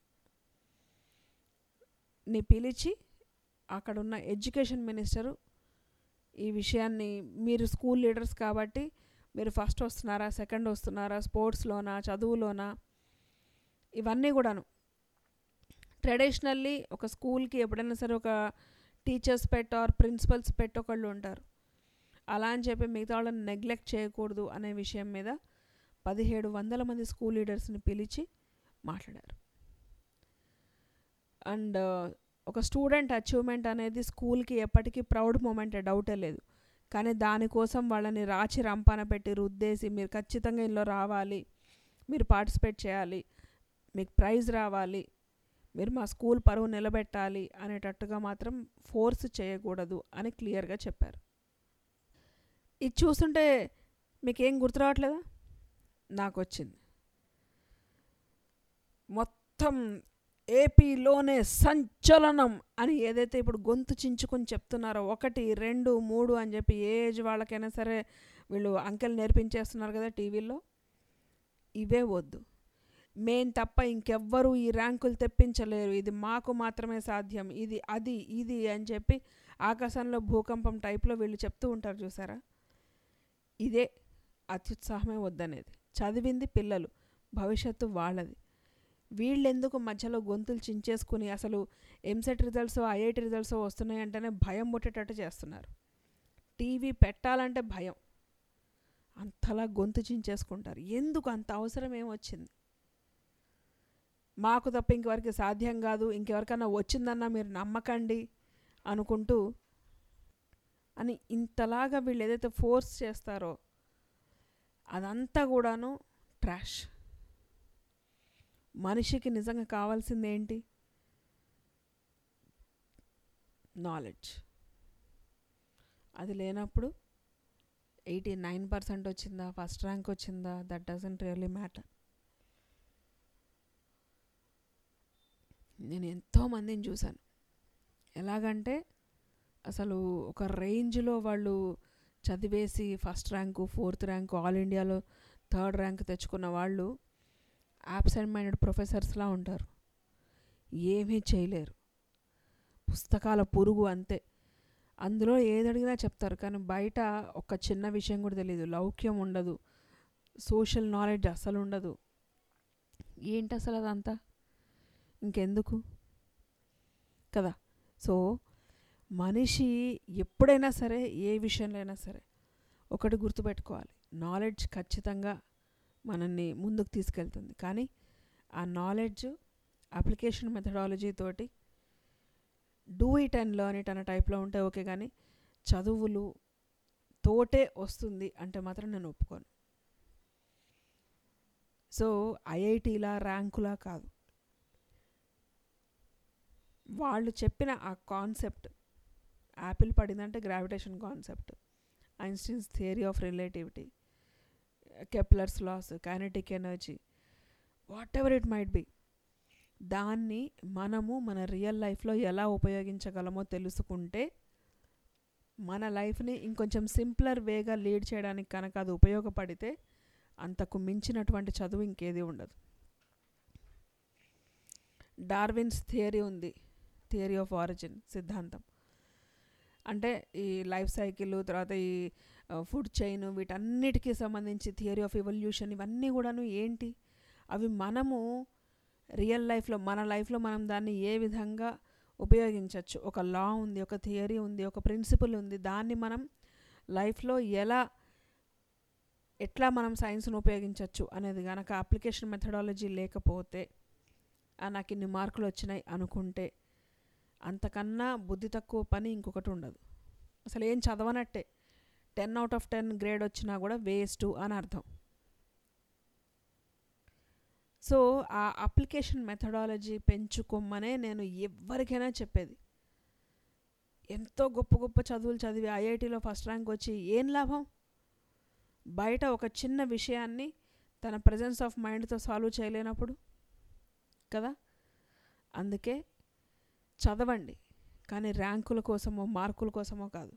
ని పిలిచి అక్కడున్న ఎడ్యుకేషన్ మినిస్టరు ఈ విషయాన్ని మీరు స్కూల్ లీడర్స్ కాబట్టి మీరు ఫస్ట్ వస్తున్నారా సెకండ్ వస్తున్నారా స్పోర్ట్స్లోనా చదువులోనా ఇవన్నీ కూడాను ట్రెడిషనల్లీ ఒక స్కూల్కి ఎప్పుడైనా సరే ఒక teacher's pet or principal's pet ఒకళ్ళు ఉంటారు అలా అని చెప్పి మిగతా వాళ్ళని నెగ్లెక్ట్ చేయకూడదు అనే విషయం మీద పదిహేడు వందల మంది స్కూల్ లీడర్స్ని పిలిచి మాట్లాడారు అండ్ ఒక స్టూడెంట్ అచీవ్మెంట్ అనేది స్కూల్కి ఎప్పటికీ ప్రౌడ్ మూమెంట్ డౌటే లేదు కానీ దానికోసం వాళ్ళని రాచి రంపాన పెట్టి రుద్దేసి మీరు ఖచ్చితంగా ఇందులో రావాలి మీరు పార్టిసిపేట్ చేయాలి మీకు ప్రైజ్ రావాలి మీరు మా స్కూల్ పరువు నిలబెట్టాలి అనేటట్టుగా మాత్రం ఫోర్స్ చేయకూడదు అని క్లియర్గా చెప్పారు ఇది చూస్తుంటే మీకేం గుర్తు రావట్లేదా నాకు వచ్చింది మొత్తం ఏపీలోనే సంచలనం అని ఏదైతే ఇప్పుడు గొంతు చించుకొని చెప్తున్నారో ఒకటి రెండు మూడు అని చెప్పి ఏ ఏజ్ వాళ్ళకైనా సరే వీళ్ళు అంకెలు నేర్పించేస్తున్నారు కదా టీవీలో ఇవే వద్దు మేం తప్ప ఇంకెవ్వరూ ఈ ర్యాంకులు తెప్పించలేరు ఇది మాకు మాత్రమే సాధ్యం ఇది అది ఇది అని చెప్పి ఆకాశంలో భూకంపం టైప్లో వీళ్ళు చెప్తూ ఉంటారు చూసారా ఇదే అత్యుత్సాహమే వద్దనేది చదివింది పిల్లలు భవిష్యత్తు వాళ్ళది వీళ్ళెందుకు మధ్యలో గొంతులు చించేసుకుని అసలు ఎంసెట్ రిజల్ట్స్ ఐఐటి రిజల్ట్స్ వస్తున్నాయంటేనే భయం పుట్టేటట్టు చేస్తున్నారు టీవీ పెట్టాలంటే భయం అంతలా గొంతు చించేసుకుంటారు ఎందుకు అంత అవసరం ఏమొచ్చింది మాకు తప్ప ఇంకెవరికి సాధ్యం కాదు ఇంకెవరికైనా వచ్చిందన్నా మీరు నమ్మకండి అనుకుంటూ అని ఇంతలాగా వీళ్ళు ఏదైతే ఫోర్స్ చేస్తారో అదంతా కూడాను ట్రాష్ మనిషికి నిజంగా కావాల్సింది ఏంటి నాలెడ్జ్ అది లేనప్పుడు ఎయిటీ నైన్ పర్సెంట్ వచ్చిందా ఫస్ట్ ర్యాంక్ వచ్చిందా దట్ డజంట్ రియల్లీ మ్యాటర్ నేను ఎంతోమందిని చూశాను ఎలాగంటే అసలు ఒక రేంజ్లో వాళ్ళు చదివేసి first rank fourth rank all ఇండియాలో థర్డ్ ర్యాంక్ తెచ్చుకున్న వాళ్ళు యాబ్సెంట్ మైండెడ్ ప్రొఫెసర్స్లా ఉంటారు ఏమీ చేయలేరు పుస్తకాల పురుగు అంతే అందులో ఏది అడిగినా చెప్తారు కానీ బయట ఒక చిన్న విషయం కూడా తెలియదు లౌక్యం ఉండదు సోషల్ నాలెడ్జ్ అసలు ఉండదు ఏంటి అసలు అదంతా ఇంకెందుకు కదా సో మనిషి ఎప్పుడైనా సరే ఏ విషయంలో అయినా సరే ఒకటి గుర్తుపెట్టుకోవాలి నాలెడ్జ్ ఖచ్చితంగా మనల్ని ముందుకు తీసుకెళ్తుంది కానీ ఆ నాలెడ్జ్ అప్లికేషన్ మెథడాలజీ తోటి do it and learn it అనే టైప్లో ఉంటే ఓకే కానీ చదువులు తోటే వస్తుంది అంటే మాత్రం నేను ఒప్పుకోను సో ఐఐటీలా ర్యాంకులా కాదు వాళ్ళు చెప్పిన ఆ కాన్సెప్ట్ యాపిల్ పడిందంటే gravitation concept Einstein's theory of relativity Kepler's laws kinetic energy whatever it might be దాన్ని మనము మన రియల్ లైఫ్లో ఎలా ఉపయోగించగలమో తెలుసుకుంటే మన లైఫ్ని ఇంకొంచెం సింప్లర్ వేగా లీడ్ చేయడానికి కనుక అది ఉపయోగపడితే అంతకు మించినటువంటి చదువు ఇంకేది ఉండదు డార్విన్స్ థియరీ ఉంది థియరీ ఆఫ్ ఆరిజిన్ సిద్ధాంతం అంటే ఈ లైఫ్ సైకిల్ తర్వాత ఈ ఫుడ్ చైన్ వీటన్నిటికీ సంబంధించి థియరీ ఆఫ్ ఎవల్యూషన్ ఇవన్నీ కూడాను ఏంటి అవి మనము రియల్ లైఫ్లో మన లైఫ్లో మనం దాన్ని ఏ విధంగా ఉపయోగించవచ్చు ఒక లా ఉంది ఒక థియరీ ఉంది ఒక ప్రిన్సిపల్ ఉంది దాన్ని మనం లైఫ్లో ఎలా ఎట్లా మనం సైన్స్ను ఉపయోగించవచ్చు అనేది కనుక అప్లికేషన్ మెథడాలజీ లేకపోతే "ఆ, నాకు ఇన్ని మార్కులు వచ్చినాయి అనుకుంటే అంతకన్నా బుద్ధి తక్కువ పని ఇంకొకటి ఉండదు అసలు ఏం చదవనట్టే ten out of ten grade వచ్చినా కూడా వేస్ట్ అని అర్థం సో ఆ అప్లికేషన్ మెథడాలజీ పెంచుకోమనే నేను ఎవరికైనా చెప్పేది ఎంతో గొప్ప గొప్ప చదువులు చదివి ఐఐటిలో ఫస్ట్ ర్యాంక్ వచ్చి ఏం లాభం బయట ఒక చిన్న విషయాన్ని తన ప్రజెన్స్ ఆఫ్ మైండ్తో సాల్వ్ చేయలేనప్పుడు కదా అందుకే చదవండి కానీ ర్యాంకుల కోసమో మార్కుల కోసమో కాదు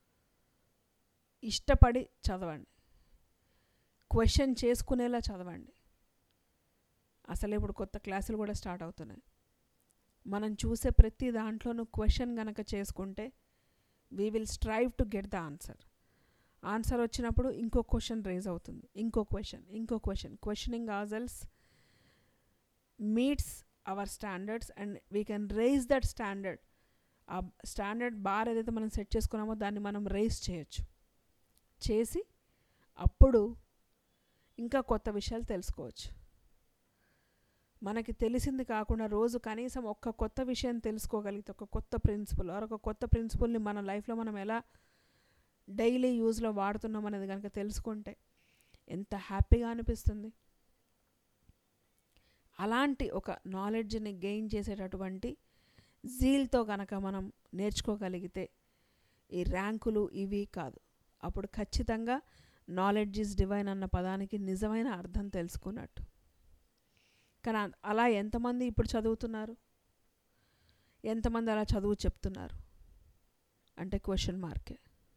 ఇష్టపడి చదవండి క్వశ్చన్ చేసుకునేలా చదవండి అసలు ఇప్పుడు కొత్త క్లాసులు కూడా స్టార్ట్ అవుతున్నాయి మనం చూసే ప్రతి దాంట్లోనూ క్వశ్చన్ గనక చేసుకుంటే we will strive to get the answer answer వచ్చినప్పుడు ఇంకో క్వశ్చన్ రేజ్ అవుతుంది ఇంకో క్వశ్చన్ ఇంకో question questioning always meets our standards and we can raise that standard ఆ స్టాండర్డ్ బార్ ఏదైతే మనం సెట్ చేసుకున్నామో దాన్ని మనం రేజ్ చేయొచ్చు చేసి అప్పుడు ఇంకా కొత్త విషయాలు తెలుసుకోవచ్చు మనకి తెలిసింది కాకుండా రోజు కనీసం ఒక్క కొత్త విషయం తెలుసుకోగలిగితే ఒక కొత్త ప్రిన్సిపల్ ఆర్ ఒక కొత్త ప్రిన్సిపల్ని మన లైఫ్లో మనం ఎలా డైలీ యూజ్లో వాడుతున్నాం అనేది కనుక తెలుసుకుంటే ఎంత హ్యాపీగా అనిపిస్తుంది అలాంటి ఒక నాలెడ్జ్ని గెయిన్ చేసేటటువంటి జీల్తో కనుక మనం నేర్చుకోగలిగితే ఈ ర్యాంకులు ఇవి కాదు అప్పుడు ఖచ్చితంగా నాలెడ్జ్ ఈజ్ డివైన్ అన్న పదానికి నిజమైన అర్థం తెలుసుకున్నట్టు కానీ అ- అలా ఎంతమంది ఇప్పుడు చదువుతున్నారు ఎంతమంది అలా చదువు చెప్తున్నారు అంటే క్వశ్చన్ మార్కే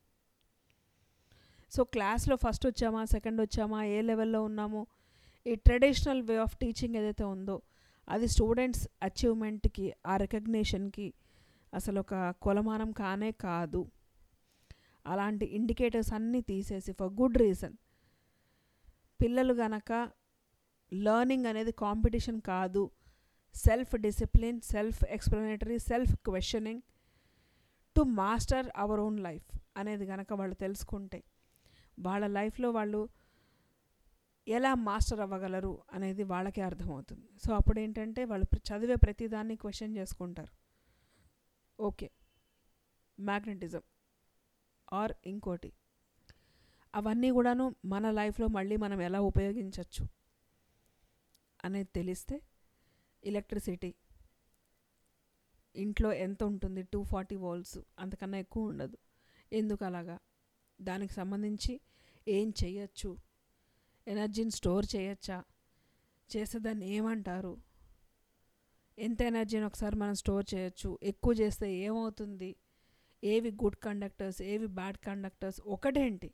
సో క్లాస్లో ఫస్ట్ వచ్చామా సెకండ్ వచ్చామా ఏ లెవెల్లో ఉన్నామో ఈ ట్రెడిషనల్ వే ఆఫ్ టీచింగ్ ఏదైతే ఉందో అది స్టూడెంట్స్ అచీవ్మెంట్కి ఆ రికగ్నేషన్కి అసలు ఒక కొలమానం కానే కాదు అలాంటి ఇండికేటర్స్ అన్నీ తీసేసి ఫర్ గుడ్ రీజన్ పిల్లలు గనక లర్నింగ్ అనేది కాంపిటీషన్ కాదు self discipline self explanatory self questioning to master our own life అనేది కనుక వాళ్ళు తెలుసుకుంటే వాళ్ళ లైఫ్లో వాళ్ళు ఎలా మాస్టర్ అవ్వగలరు అనేది వాళ్ళకే అర్థమవుతుంది సో అప్పుడు ఏంటంటే వాళ్ళు ప్ర- చదివే ప్రతిదాన్ని క్వశ్చన్ చేసుకుంటారు ఓకే మ్యాగ్నెటిజం ఆర్ ఇంకోటి అవన్నీ కూడాను మన లైఫ్లో మళ్ళీ మనం ఎలా ఉపయోగించవచ్చు అనేది తెలిస్తే ఎలక్ట్రిసిటీ ఇంట్లో ఎంత ఉంటుంది టూ ఫార్టీ వోల్ట్స్ అంతకన్నా ఎక్కువ ఉండదు ఎందుకు అలాగా దానికి సంబంధించి ఏం చేయొచ్చు ఎనర్జీని స్టోర్ చేయొచ్చా చేసేదాన్ని ఏమంటారు ఎంత ఎనర్జీని ఒకసారి మనం స్టోర్ చేయొచ్చు ఎక్కువ చేస్తే ఏమవుతుంది ఏవి గుడ్ కండక్టర్స్ ఏవి బ్యాడ్ కండక్టర్స్ ఒకటేంటి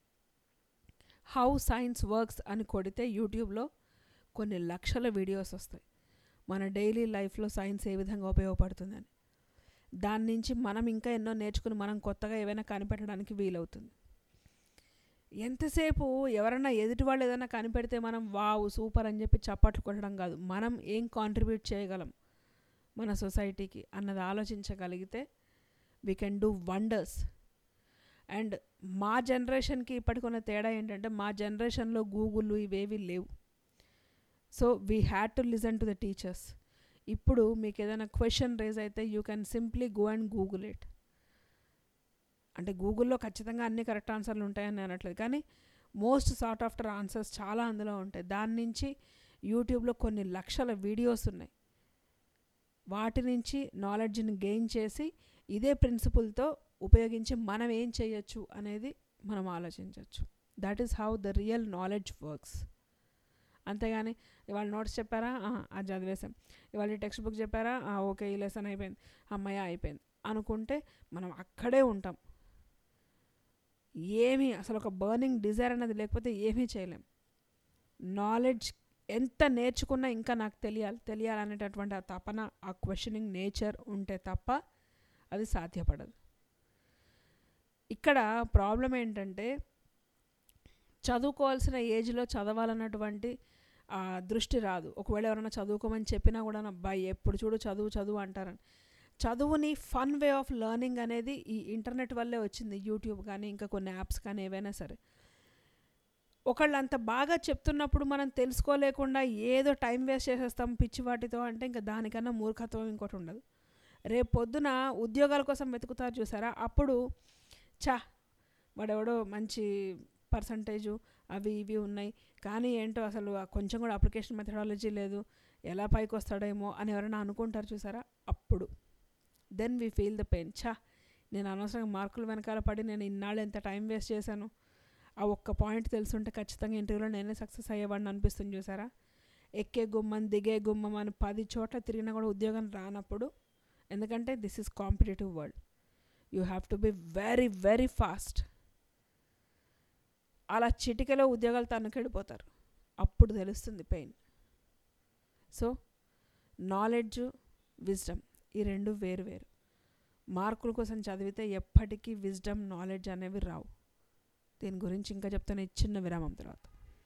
హౌ సైన్స్ వర్క్స్ అని కొడితే యూట్యూబ్లో కొన్ని లక్షల వీడియోస్ వస్తాయి మన డైలీ లైఫ్లో సైన్స్ ఏ విధంగా ఉపయోగపడుతుందని దాని నుంచి మనం ఇంకా ఎన్నో నేర్చుకుని మనం కొత్తగా ఏవైనా కనిపెట్టడానికి వీలవుతుంది ఎంతసేపు ఎవరన్నా ఎదుటి వాళ్ళు ఏదైనా కనిపెడితే మనం వావ్ సూపర్ అని చెప్పి చప్పట్లు కొట్టడం కాదు మనం ఏం కాంట్రిబ్యూట్ చేయగలం మన సొసైటీకి అన్నది ఆలోచించగలిగితే వీ కెన్ డూ వండర్స్ అండ్ మా జనరేషన్కి ఇప్పటికున్న తేడా ఏంటంటే మా జనరేషన్లో గూగుల్ ఇవేవి లేవు so we had to listen to the teachers ఇప్పుడు మీకు ఏదైనా క్వశ్చన్ రేజ్ అయితే you can simply go and Google it అంటే గూగుల్లో ఖచ్చితంగా అన్ని కరెక్ట్ ఆన్సర్లు ఉంటాయని నేను అనట్లేదు కానీ మోస్ట్ సార్ట్ ఆఫ్టర్ ఆన్సర్స్ చాలా అందులో ఉంటాయి దాని నుంచి యూట్యూబ్లో కొన్ని లక్షల వీడియోస్ ఉన్నాయి వాటి నుంచి నాలెడ్జ్ని గెయిన్ చేసి ఇదే ప్రిన్సిపుల్తో ఉపయోగించి మనం ఏం చేయొచ్చు అనేది మనం ఆలోచించవచ్చు that is how the real knowledge works అంతేగాని ఇవాళ నోట్స్ చెప్పారా ఆహా, అది చదివేశాం ఇవాళ ఈ టెక్స్ట్ బుక్ చెప్పారా ఆ, ఓకే ఈ లెసన్ అయిపోయింది అమ్మయ్య అయిపోయింది అనుకుంటే మనం అక్కడే ఉంటాం ఏమీ అసలు ఒక బర్నింగ్ డిజైర్ అనేది లేకపోతే ఏమీ చేయలేం నాలెడ్జ్ ఎంత నేర్చుకున్నా ఇంకా నాకు తెలియాలి తెలియాలనేటటువంటి ఆ తపన ఆ క్వశ్చనింగ్ నేచర్ ఉంటే తప్ప అది సాధ్యపడదు ఇక్కడ ప్రాబ్లం ఏంటంటే చదువుకోవాల్సిన ఏజ్లో చదవాలన్నటువంటి ఆ, దృష్టి రాదు ఒకవేళ ఎవరైనా చదువుకోమని చెప్పినా కూడా అబ్బాయి ఎప్పుడు చూడు చదువు చదువు అంటారని చదువుని ఫన్ వే ఆఫ్ లెర్నింగ్ అనేది ఈ ఇంటర్నెట్ వల్లే వచ్చింది యూట్యూబ్ కానీ ఇంకా కొన్ని యాప్స్ కానీ ఏవైనా సరే ఒకళ్ళు అంత బాగా చెప్తున్నప్పుడు మనం తెలుసుకోలేకుండా ఏదో టైం వేస్ట్ చేసేస్తాం పిచ్చి వాటితో అంటే ఇంకా దానికన్నా మూర్ఖత్వం ఇంకోటి ఉండదు రేపు పొద్దున ఉద్యోగాల కోసం వెతుకుతారు చూసారా అప్పుడు చా వాడెవడో మంచి పర్సంటేజు అవి ఇవి ఉన్నాయి కానీ ఏంటో అసలు ఆ కొంచెం కూడా అప్లికేషన్ మెథడాలజీ లేదు ఎలా పైకి వస్తాడేమో అని ఎవరైనా అనుకుంటారు చూసారా అప్పుడు then we feel the pain ఛా నేను అనవసరంగా మార్కులు వెనకాల పడి నేను ఇన్నాళ్ళు ఎంత టైం వేస్ట్ చేశాను ఆ ఒక్క పాయింట్ తెలుసుంటే ఖచ్చితంగా ఇంటర్వ్యూలో నేనే సక్సెస్ అయ్యేవాడిని అనిపిస్తుంది చూసారా ఎక్కే గుమ్మం దిగే గుమ్మం అని పది చోట్ల తిరిగినా కూడా ఉద్యోగం రానప్పుడు ఎందుకంటే this is competitive world you have to be very very fast అలా చిటికెలో ఉద్యోగాలు తనకెళ్ళిపోతారు అప్పుడు తెలుస్తుంది పెయిన్ సో నాలెడ్జ్ విజ్డమ్ ఈ రెండు వేరు వేరు మార్కుల కోసం చదివితే ఎప్పటికీ విజ్డమ్ నాలెడ్జ్ అనేవి రావు దీని గురించి ఇంకా చెప్తాను ఈ చిన్న విరామం తర్వాత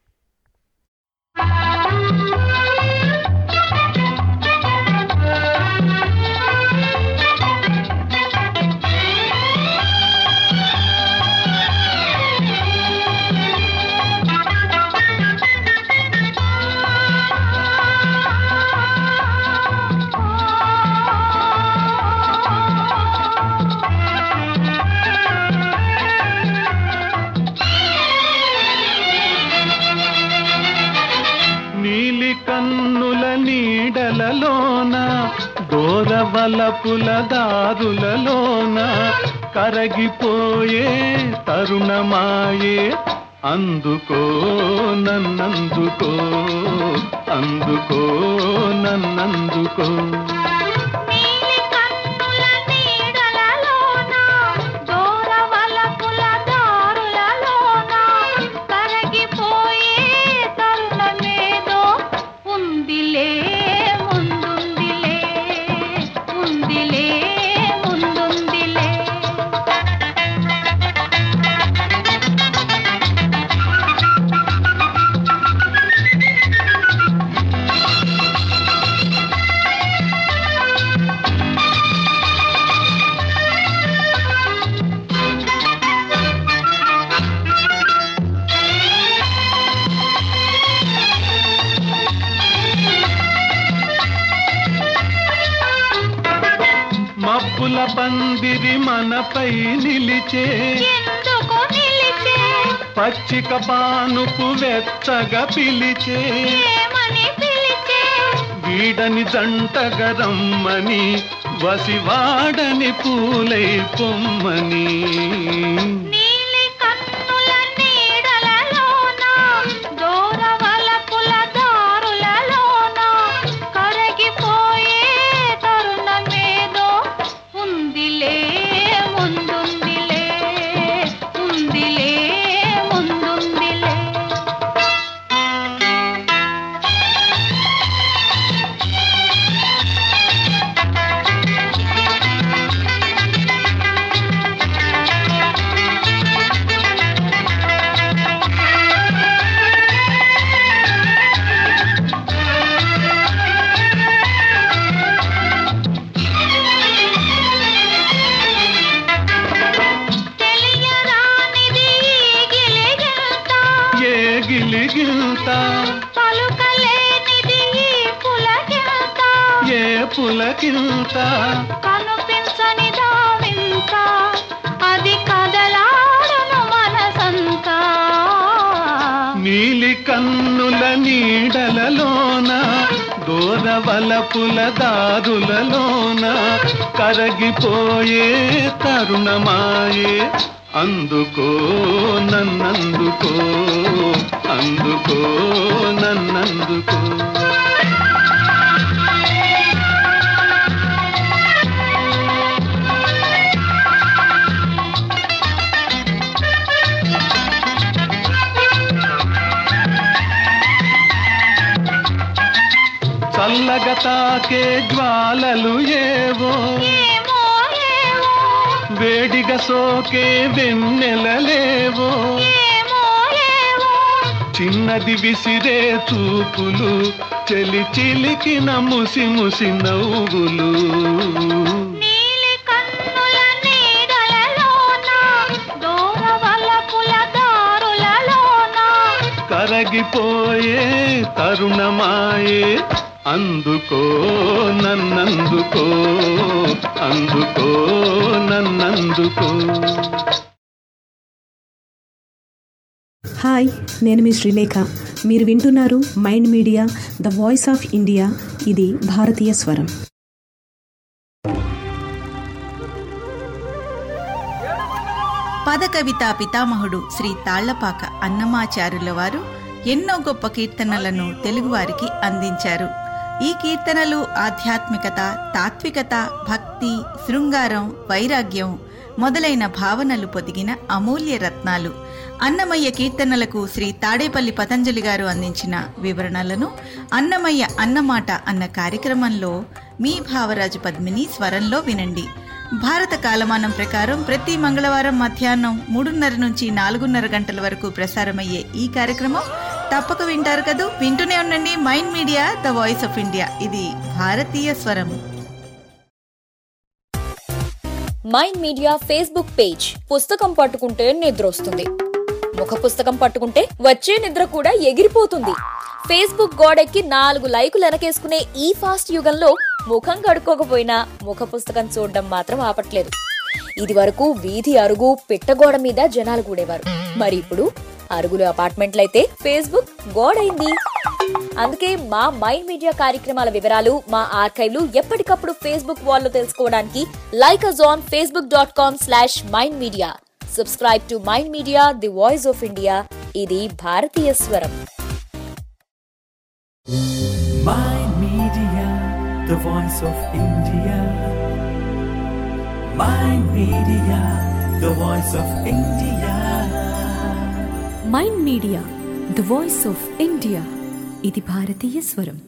నీలి కన్నుల నీడలలోన దూరవలపుల దారులలోన కరగిపోయే తరుణమాయే అందుకో నన్నందుకో అందుకో నన్నందుకో దూరవలపుల దారులలోన కరగిపోయే తరుణమేదో ఉందిలే ముందుందిలే ఉందిలే ముందుందిలే మబ్బుల పందిరి మనపై నిలిచే ఎందుకు నిలిచే పచ్చిక పానుపు వెచ్చగా పిలిచే ఏమని పిలిచే వీడని జంటగా రమ్మని వసివాడని పూలై పొమ్మని నీలి కన్నుల నీడలలోన దూరవలపుల దారులలోన కరగిపోయే తరుణమేదో ఉందిలే ముందుందిలే ఉందిలే ముందుందిలే తెలియరానిది ఈ గిలిగింత ఏ గిలిగిల్త పలుకలేనిది ఈ పులకింత ఏ పులకింత కనిపించని దావింత అది కదలాడును మనసంతా నీలి కన్నుల నీడలలోన దూరవలపుల దారులలోన కరగిపోయే తరుణమాయే అందుకో నన్నందుకో అందుకో నన్నందుకో చల్లగా తాకే జ్వాలలు ఏవో వేడిగా సోకే వెన్నెలలేవో చిన్నది విసిరే చూపులు చెలి చిలికిన ముసి ముసి నవ్వులు కరగిపోయే తరుణమాయే అందుకో నన్నందుకో అందుకో నన్నందుకో హాయ్ నేను మీ శ్రీలేఖ మీరు వింటున్నారు mind media the voice of India ఇది భారతీయ స్వరం పదకవితా పితామహుడు శ్రీ తాళ్లపాక అన్నమాచారుల వారు ఎన్నో గొప్ప కీర్తనలను తెలుగువారికి అందించారు ఈ కీర్తనలు ఆధ్యాత్మికత తాత్వికత భక్తి శృంగారం వైరాగ్యం మొదలైన భావనలు పొదిగిన అమూల్య రత్నాలు అన్నమయ్య కీర్తనలకు శ్రీ తాడేపల్లి పతంజలి గారు అందించిన వివరణలను అన్నమయ్య అన్నమాట అన్న కార్యక్రమంలో మీ భావరాజు పద్మిని స్వరంలో వినండి భారత కాలమానం ప్రకారం ప్రతి మంగళవారం మధ్యాహ్నం మూడున్నర నుంచి నాలుగున్నర గంటల వరకు ప్రసారమయ్యే ఈ కార్యక్రమం తప్పక వింటారు కదూ వింటూనే ఉండండి mind media the voice of India ఇది భారతీయ స్వరం మైండ్ మీడియా ఫేస్బుక్ పేజ్ పుస్తకం పట్టుకుంటే నిద్రొస్తుంది ముఖ పుస్తకం పట్టుకుంటే వచ్చే నిద్ర కూడా ఎగిరిపోతుంది ఫేస్బుక్ గోడెక్కి నాలుగు లైకులు వెనకేసుకునే ఈ ఫాస్ట్ యుగంలో ముఖం కడుక్కోకపోయినా ముఖ పుస్తకం చూడడం మాత్రం ఆపట్లేదు ఇది వరకు వీధి అరుగు పిట్టగోడ మీద జనాలు కూడేవారు మరి ఇప్పుడు అరుగులు అపార్ట్మెంట్లయితే ఫేస్బుక్ గోడైంది అందుకే మా మైండ్ మీడియా కార్యక్రమాల వివరాలు మా ఆర్కైవ్లు ఎప్పటికప్పుడు ఫేస్బుక్ వాల్లో తెలుసుకోవడానికి like us on Facebook dot com slash mind media subscribe to mind media the voice of India ఇది భారతీయ స్వరం Mind Media, the voice of India. Mind Media, the voice of India. Mind media the voice of India ఇది భారతీయ స్వరం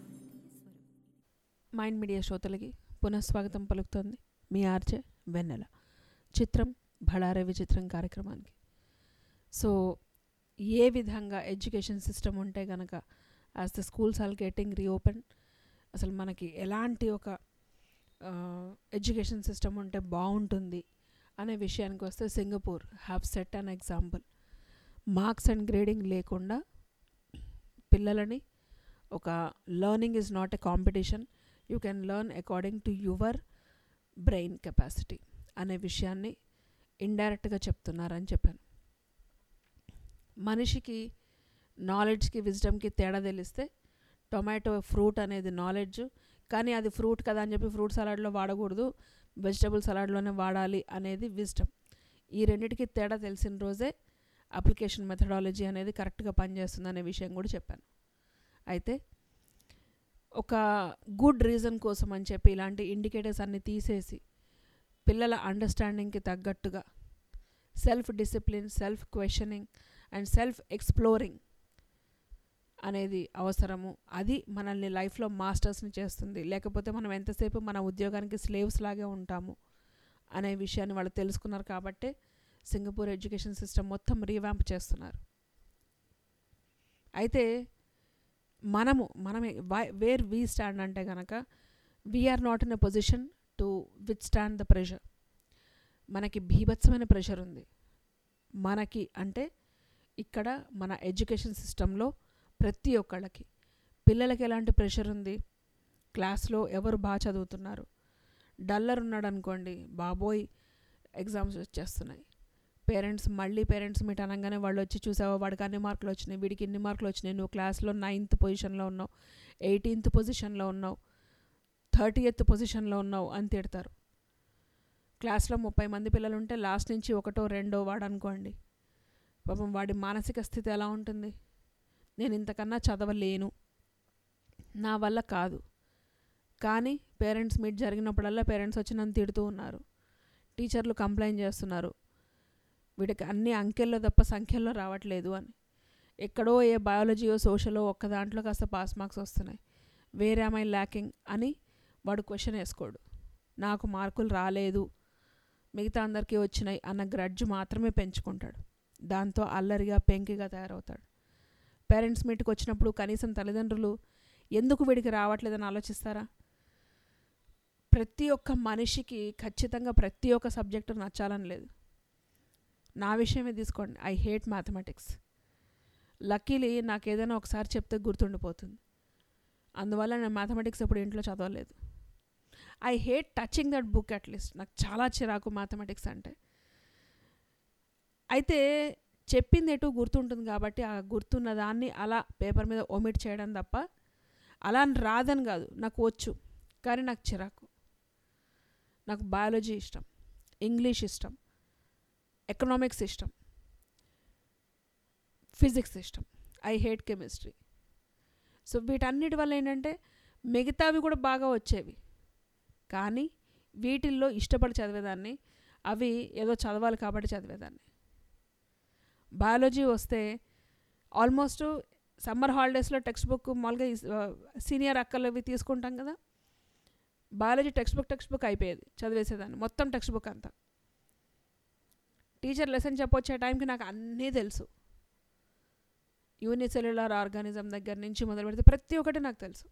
mind media శ్రోతలకి పునఃస్వాగతం పలుకుతోంది మీ RJ వెన్నెల చిత్రం భళారే విచిత్రం కార్యక్రమానికి సో ఏ విధంగా ఎడ్యుకేషన్ సిస్టమ్ ఉంటే గనక as the schools all getting reopen అసలు మనకి ఎలాంటి ఒక ఎడ్యుకేషన్ సిస్టమ్ ఉంటే బాగుంటుంది అనే విషయానికి వస్తే Singapore have set an example marks and grading లేకుండా పిల్లలని ఒక learning is not a competition you can learn according to your brain capacity అనే విషయాన్ని ఇండైరెక్ట్గా చెప్తున్నారని చెప్పాను మనిషికి నాలెడ్జ్కి విజ్డమ్కి తేడా తెలిస్తే టొమాటో ఫ్రూట్ అనేది నాలెడ్జ్ కానీ అది ఫ్రూట్ కదా అని చెప్పి ఫ్రూట్ సలాడ్లో వాడకూడదు వెజిటబుల్ సలాడ్లోనే వాడాలి అనేది విజ్డమ్ ఈ రెండిటికి తేడా తెలిసిన రోజే అప్లికేషన్ మెథడాలజీ అనేది కరెక్ట్గా పనిచేస్తుంది అనే విషయం కూడా చెప్పాను అయితే ఒక గుడ్ రీజన్ కోసం అని చెప్పి ఇలాంటి ఇండికేటర్స్ అన్ని తీసేసి పిల్లల అండర్స్టాండింగ్కి తగ్గట్టుగా self discipline self questioning and self exploring అనేది అవసరము అది మనల్ని లైఫ్లో మాస్టర్స్ని చేస్తుంది లేకపోతే మనం ఎంతసేపు మన ఉద్యోగానికి స్లేవ్స్ లాగే ఉంటాము అనే విషయాన్ని వాళ్ళు తెలుసుకున్నారు కాబట్టే సింగపూర్ ఎడ్యుకేషన్ సిస్టమ్ మొత్తం రీవ్యాంప్ చేస్తున్నారు అయితే మనము మనమే వేర్ వీ స్టాండ్ అంటే కనుక we're not in a position to withstand the pressure మనకి భీభత్సమైన ప్రెషర్ ఉంది మనకి అంటే ఇక్కడ మన ఎడ్యుకేషన్ సిస్టంలో ప్రతి ఒక్కళ్ళకి పిల్లలకి ఎలాంటి ప్రెషర్ ఉంది క్లాస్లో ఎవరు బాగా చదువుతున్నారు డల్లర్ ఉన్నాడు అనుకోండి బాబోయ్ ఎగ్జామ్స్ వచ్చేస్తున్నాయి పేరెంట్స్ మళ్ళీ పేరెంట్స్ మీట్ అనగానే వాళ్ళు వచ్చి చూసావా వాడికి అన్ని మార్కులు వచ్చినాయి వీడికి ఇన్ని మార్కులు వచ్చినాయి నువ్వు క్లాస్లో నైన్త్ పొజిషన్లో ఉన్నావు ఎయిటీన్త్ పొజిషన్లో ఉన్నావు థర్టీ ఎయిత్ పొజిషన్లో ఉన్నావు అని తిడతారు క్లాస్లో ముప్పై మంది పిల్లలు ఉంటే లాస్ట్ నుంచి ఒకటో రెండో వాడు అనుకోండి పాపం వాడి మానసిక స్థితి ఎలా ఉంటుంది నేను ఇంతకన్నా చదవలేను నా వల్ల కాదు కానీ పేరెంట్స్ మీట్ జరిగినప్పుడల్లా పేరెంట్స్ వచ్చి నన్ను తిడుతూ ఉన్నారు టీచర్లు కంప్లైంట్ చేస్తున్నారు వీడికి అన్ని అంకెల్లో తప్ప సంఖ్యల్లో రావట్లేదు అని ఎక్కడో ఏ బయాలజీయో సోషలో ఒక్క దాంట్లో కాస్త పాస్ మార్క్స్ వస్తున్నాయి వేరే అమ్మాయి ల్యాకింగ్ అని వాడు క్వశ్చన్ వేసుకోడు నాకు మార్కులు రాలేదు మిగతా అందరికీ వచ్చినాయి అన్న గ్రడ్జ్ మాత్రమే పెంచుకుంటాడు దాంతో అల్లరిగా పెంకిగా తయారవుతాడు పేరెంట్స్ మీట్కి వచ్చినప్పుడు కనీసం తల్లిదండ్రులు ఎందుకు వీడికి రావట్లేదని ఆలోచిస్తారా ప్రతి ఒక్క మనిషికి ఖచ్చితంగా ప్రతి ఒక్క సబ్జెక్టు నచ్చాలని లేదు నా విషయమే తీసుకోండి ఐ హేట్ మ్యాథమెటిక్స్ లక్కీలీ నాకు ఏదైనా ఒకసారి చెప్తే గుర్తుండిపోతుంది అందువల్ల నేను మ్యాథమెటిక్స్ ఎప్పుడు ఇంట్లో చదవలేదు I hate touching that book at least నాకు చాలా చిరాకు మ్యాథమెటిక్స్ అంటే అయితే చెప్పింది ఎటు గుర్తుంటుంది కాబట్టి ఆ గుర్తున్న దాన్ని అలా పేపర్ మీద ఒమిట్ చేయడం తప్ప అలా అని రాదని కాదు నాకు వచ్చు కానీ నాకు చిరాకు నాకు బయాలజీ ఇష్టం ఇంగ్లీష్ ఇష్టం ఎకనామిక్స్ ఇష్టం ఫిజిక్స్ ఇష్టం ఐ హేట్ కెమిస్ట్రీ సో వీటన్నిటి వల్ల ఏంటంటే మిగతావి కూడా బాగా వచ్చేవి కానీ వీటిల్లో ఇష్టపడి చదివేదాన్ని అవి ఏదో చదవాలి కాబట్టి చదివేదాన్ని బయాలజీ వస్తే ఆల్మోస్ట్ సమ్మర్ హాలిడేస్లో టెక్స్ట్ బుక్ మామూలుగా సీనియర్ అక్కలవి తీసుకుంటాం కదా biology text book text book అయిపోయేది చదివేసేదాన్ని మొత్తం టెక్స్ట్ బుక్ అంతా టీచర్ లెసన్ చెప్పొచ్చే టైంకి నాకు అన్నీ తెలుసు యూనిసెల్యులర్ ఆర్గానిజం దగ్గర నుంచి మొదలు పెడితే ప్రతి ఒక్కటి నాకు తెలుసు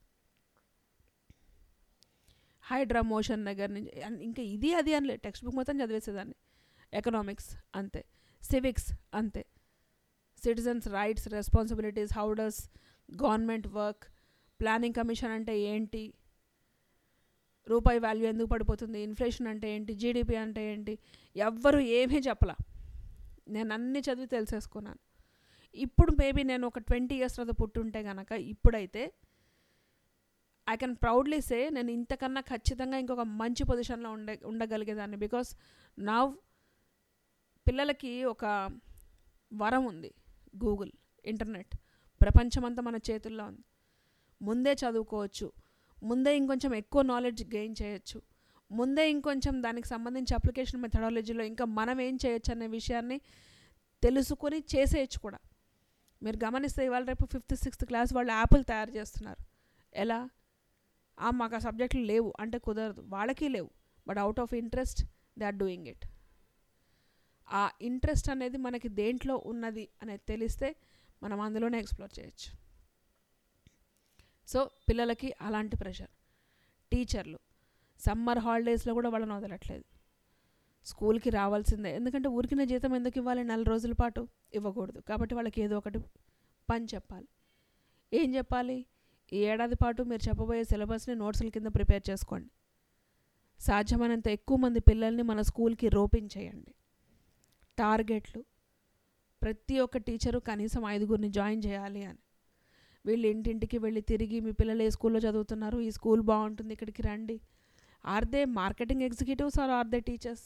హైడ్రా మోషన్ దగ్గర నుంచి అన్- ఇంకా ఇది అది అని లేదు టెక్స్ట్ బుక్ మొత్తం చదివేసేదాన్ని ఎకనామిక్స్ అంతే సివిక్స్ అంతే citizens rights responsibilities how does government work planning commission అంటే ఏంటి రూపాయి వాల్యూ ఎందుకు పడిపోతుంది ఇన్ఫ్లేషన్ అంటే ఏంటి జీడిపి అంటే ఏంటి ఎవ్వరు ఏమీ చెప్పలా నేను అన్ని చదివి తెలిసేసుకున్నాను ఇప్పుడు మేబీ నేను ఒక ట్వంటీ ఇయర్స్ తర్వాత పుట్టుంటే కనుక ఇప్పుడైతే ఐ కెన్ ప్రౌడ్లీ సే నేను ఇంతకన్నా ఖచ్చితంగా ఇంకొక మంచి పొజిషన్లో ఉండే ఉండగలిగేదాన్ని బికాస్ నా పిల్లలకి ఒక వరం ఉంది గూగుల్ ఇంటర్నెట్ ప్రపంచమంతా మన చేతుల్లో ఉంది ముందే చదువుకోవచ్చు ముందే ఇంకొంచెం ఎక్కువ నాలెడ్జ్ గెయిన్ చేయొచ్చు ముందే ఇంకొంచెం దానికి సంబంధించి అప్లికేషన్ మెథడాలజీలో ఇంకా మనం ఏం చేయొచ్చు అనే విషయాన్ని తెలుసుకొని చేసేయచ్చు కూడా మీరు గమనిస్తే ఇవాళ రేపు ఫిఫ్త్ సిక్స్త్ క్లాస్ వాళ్ళు యాప్లు తయారు చేస్తున్నారు ఎలా ఆ మాకు ఆ సబ్జెక్టులు లేవు అంటే కుదరదు వాళ్ళకి లేవు but out of interest they are doing it ఆ ఇంట్రెస్ట్ అనేది మనకి దేంట్లో ఉన్నది అనేది తెలిస్తే మనం అందులోనే ఎక్స్ప్లోర్ చేయొచ్చు సో పిల్లలకి అలాంటి ప్రెషర్ టీచర్లు సమ్మర్ హాలిడేస్లో కూడా వాళ్ళని వదలట్లేదు స్కూల్కి రావాల్సిందే ఎందుకంటే ఊరికిన జీతం ఎందుకు ఇవ్వాలి నెల రోజుల పాటు ఇవ్వకూడదు కాబట్టి వాళ్ళకి ఏదో ఒకటి పని చెప్పాలి ఏం చెప్పాలి ఈ ఏడాది పాటు మీరు చెప్పబోయే సిలబస్ని నోట్స్ల కింద ప్రిపేర్ చేసుకోండి సాధ్యమైనంత ఎక్కువ మంది పిల్లల్ని మన స్కూల్కి రోపించేయండి టార్గెట్లు ప్రతి ఒక్క టీచరు కనీసం ఐదుగురిని జాయిన్ చేయాలి అని వీళ్ళు ఇంటింటికి వెళ్ళి తిరిగి మీ పిల్లలు ఏ స్కూల్లో చదువుతున్నారు ఈ స్కూల్ బాగుంటుంది ఇక్కడికి రండి are they marketing executives are are they teachers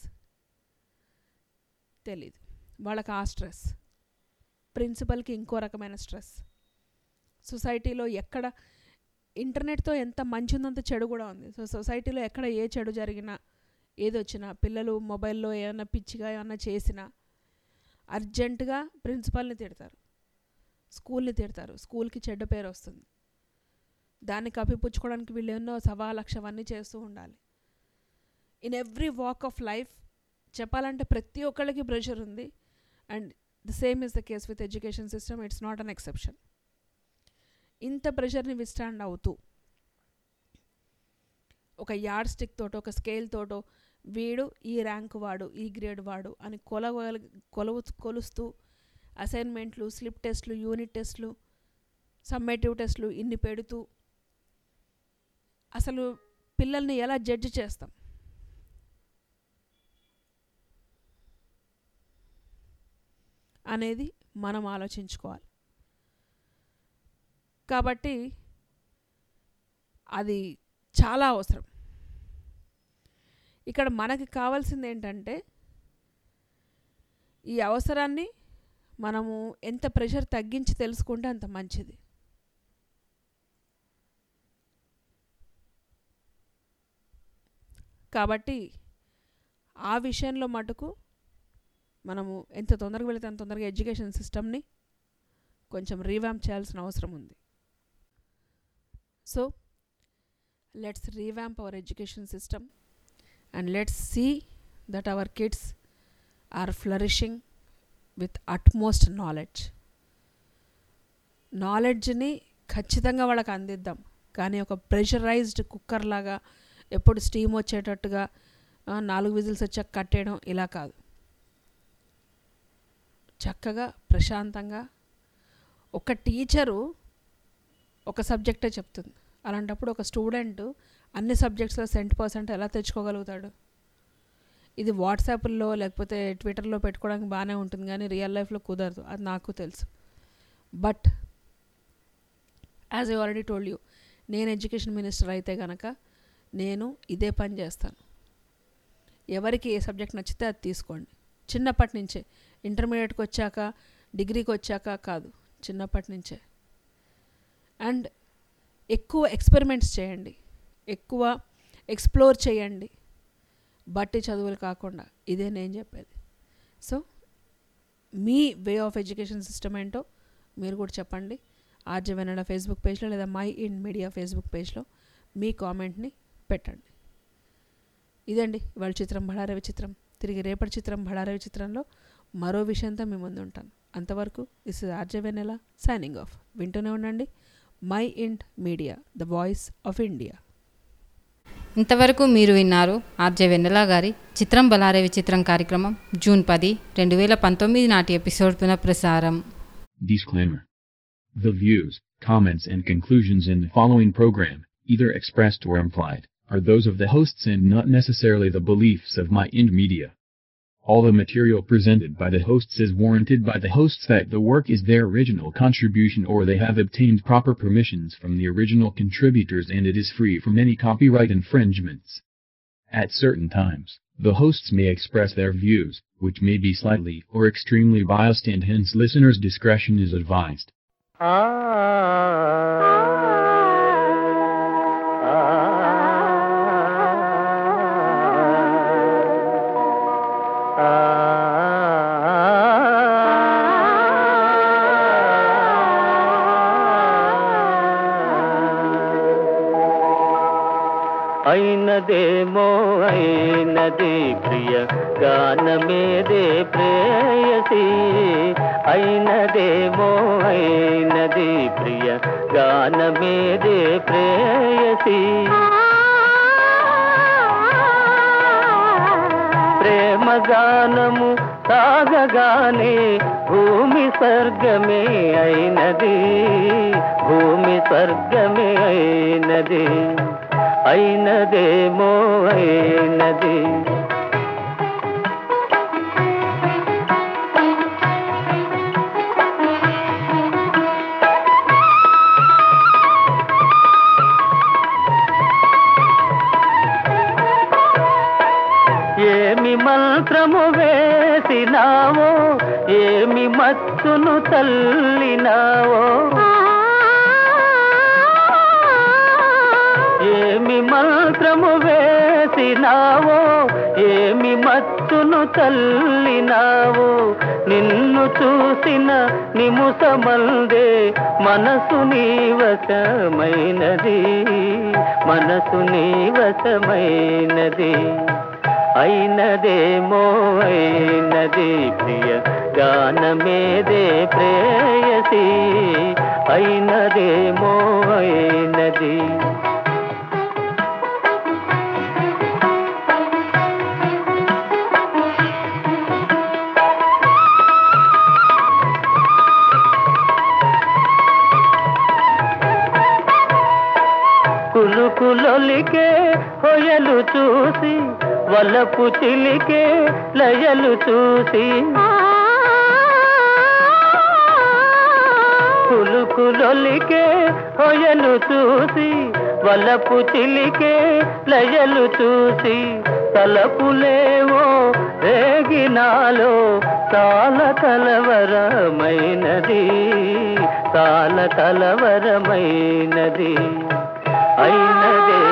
తెలీదు వాళ్ళకి ఆ స్ట్రెస్ ప్రిన్సిపల్కి ఇంకో రకమైన స్ట్రెస్ సొసైటీలో ఎక్కడ ఇంటర్నెట్తో ఎంత మంచి ఉందో అంత చెడు కూడా ఉంది సో సొసైటీలో ఎక్కడ ఏ చెడు జరిగినా ఏది వచ్చినా పిల్లలు మొబైల్లో ఏమైనా పిచ్చిగా ఏమైనా చేసినా అర్జెంటుగా ప్రిన్సిపల్ని తిడతారు స్కూల్ని తిడతారు స్కూల్కి చెడ్డ పేరు వస్తుంది దాన్ని కప్పిపుచ్చుకోవడానికి వీళ్ళు ఎన్నో సవా లక్ష అవన్నీ చేస్తూ ఉండాలి in every walk of life చెప్పాలంటే ప్రతి ఒక్కళ్ళకి ప్రెషర్ ఉంది and the same is the case with education system it's not an exception ఇంత ప్రెషర్ని విస్టాండ్ అవుతూ ఒక యార్డ్ స్టిక్ తోటో ఒక స్కేల్ తోటో వీడు ఈ ర్యాంక్ వాడు ఈ గ్రేడ్ వాడు అని కొలవ కొలవు కొలుస్తూ అసైన్మెంట్లు స్లిప్ టెస్ట్లు యూనిట్ టెస్ట్లు సమ్మేటివ్ టెస్ట్లు ఇన్ని పెడుతూ అసలు పిల్లల్ని ఎలా జడ్జి చేస్తాం అనేది మనం ఆలోచించుకోవాలి కాబట్టి అది చాలా అవసరం ఇక్కడ మనకి కావాల్సింది ఏంటంటే ఈ అవసరాన్ని మనము ఎంత ప్రెషర్ తగ్గించి తెలుసుకుంటే అంత మంచిది కాబట్టి ఆ విషయంలో మటుకు మనము ఎంత తొందరగా వెళితే అంత తొందరగా ఎడ్యుకేషన్ సిస్టమ్ని కొంచెం రీవ్యాంప్ చేయాల్సిన అవసరం ఉంది so let's revamp our education system and let's see that our kids are flourishing with utmost knowledge నాలెడ్జ్ని ఖచ్చితంగా వాళ్ళకి అందిద్దాం కానీ ఒక ప్రెషరైజ్డ్ కుక్కర్ లాగా ఎప్పుడు స్టీమ్ వచ్చేటట్టుగా ఆ, నాలుగు విజిల్స్ వచ్చాక కట్టేయడం ఇలా కాదు చక్కగా ప్రశాంతంగా ఒక టీచరు ఒక సబ్జెక్టే చెప్తుంది అలాంటప్పుడు ఒక స్టూడెంట్ అన్ని సబ్జెక్ట్స్లో సెంట్ పర్సెంట్ ఎలా తెచ్చుకోగలుగుతాడు ఇది వాట్సాప్లో లేకపోతే ట్విట్టర్లో పెట్టుకోవడానికి బాగానే ఉంటుంది కానీ రియల్ లైఫ్లో కుదరదు అది నాకు తెలుసు but as I already told you నేను ఎడ్యుకేషన్ మినిస్టర్ అయితే కనుక నేను ఇదే పని చేస్తాను ఎవరికి ఏ సబ్జెక్ట్ నచ్చితే అది తీసుకోండి చిన్నప్పటి నుంచే ఇంటర్మీడియట్కి వచ్చాక డిగ్రీకి వచ్చాక కాదు చిన్నప్పటి నుంచే అండ్ ఎక్కువ ఎక్స్పెరిమెంట్స్ చేయండి ఎక్కువ ఎక్స్ప్లోర్ చేయండి బట్టి చదువులు కాకుండా ఇదే నేను చెప్పేది సో మీ వే ఆఫ్ ఎడ్యుకేషన్ సిస్టమ్ ఏంటో మీరు కూడా చెప్పండి ఆర్జే వెనడ ఫేస్బుక్ పేజ్లో లేదా మై ఇన్ మీడియా ఫేస్బుక్ పేజ్లో మీ కామెంట్ని పెట్టండి ఇదండి ఇవాళ చిత్రం బడారవి చిత్రం తిరిగి రేపటి చిత్రం బడారవి చిత్రంలో మరో విషయంతో మీ ముందు ఉంటాను అంతవరకు this is RJ Vennela signing off వింటూనే ఉండండి my int media the voice of India ఇంతవరకు మీరు విన్నారు ఆర్జే వెన్నెల గారి చిత్రం బలారే విచిత్రం కార్యక్రమం జూన్ పది రెండు వేల పంతొమ్మిది నాటి ఎపిసోడ్ పునఃప్రసారం Disclaimer. The views, comments, and conclusions in the following program, either expressed or implied, are those of the hosts and not necessarily the beliefs of My Ind Media. All the material presented by the hosts is warranted by the hosts that the work is their original contribution or they have obtained proper permissions from the original contributors and it is free from any copyright infringements. At certain times, the hosts may express their views, which may be slightly or extremely biased and hence listeners' discretion is advised. అయినదేమో అయినది ప్రియ గానమేదే ప్రేయసి అయినదేమో అయినది ప్రియ గానమేదే ప్రేయసి ప్రేమ గానము సాగగానే భూమి స్వర్గమే అయినది భూమి స్వర్గమే అయినది అయినదేమో అయినది ఏమి మంత్రము వేసినావో ఏమి మత్తును తల్లినావో ఏమి మంత్రము వేసినావో ఏమి మత్తును తల్లినావో నిన్ను చూసిన నిముసమందే మనసు నీవశమైనది మనసు నీవశమైనది అయినదేమో అయినది ప్రియ గానమేదే ప్రేయసి అయినదేమో అయినది కులుకులొలికే కొయలు చూసి వలపు చిలికే లయలు చూసి కులుకులొలికే కొయలు చూసి వలపు చిలికే లయలు చూసి తలపులేవో రేగినాలో చాలా కలవరమైనది చాలా కలవరమైనది అయినదే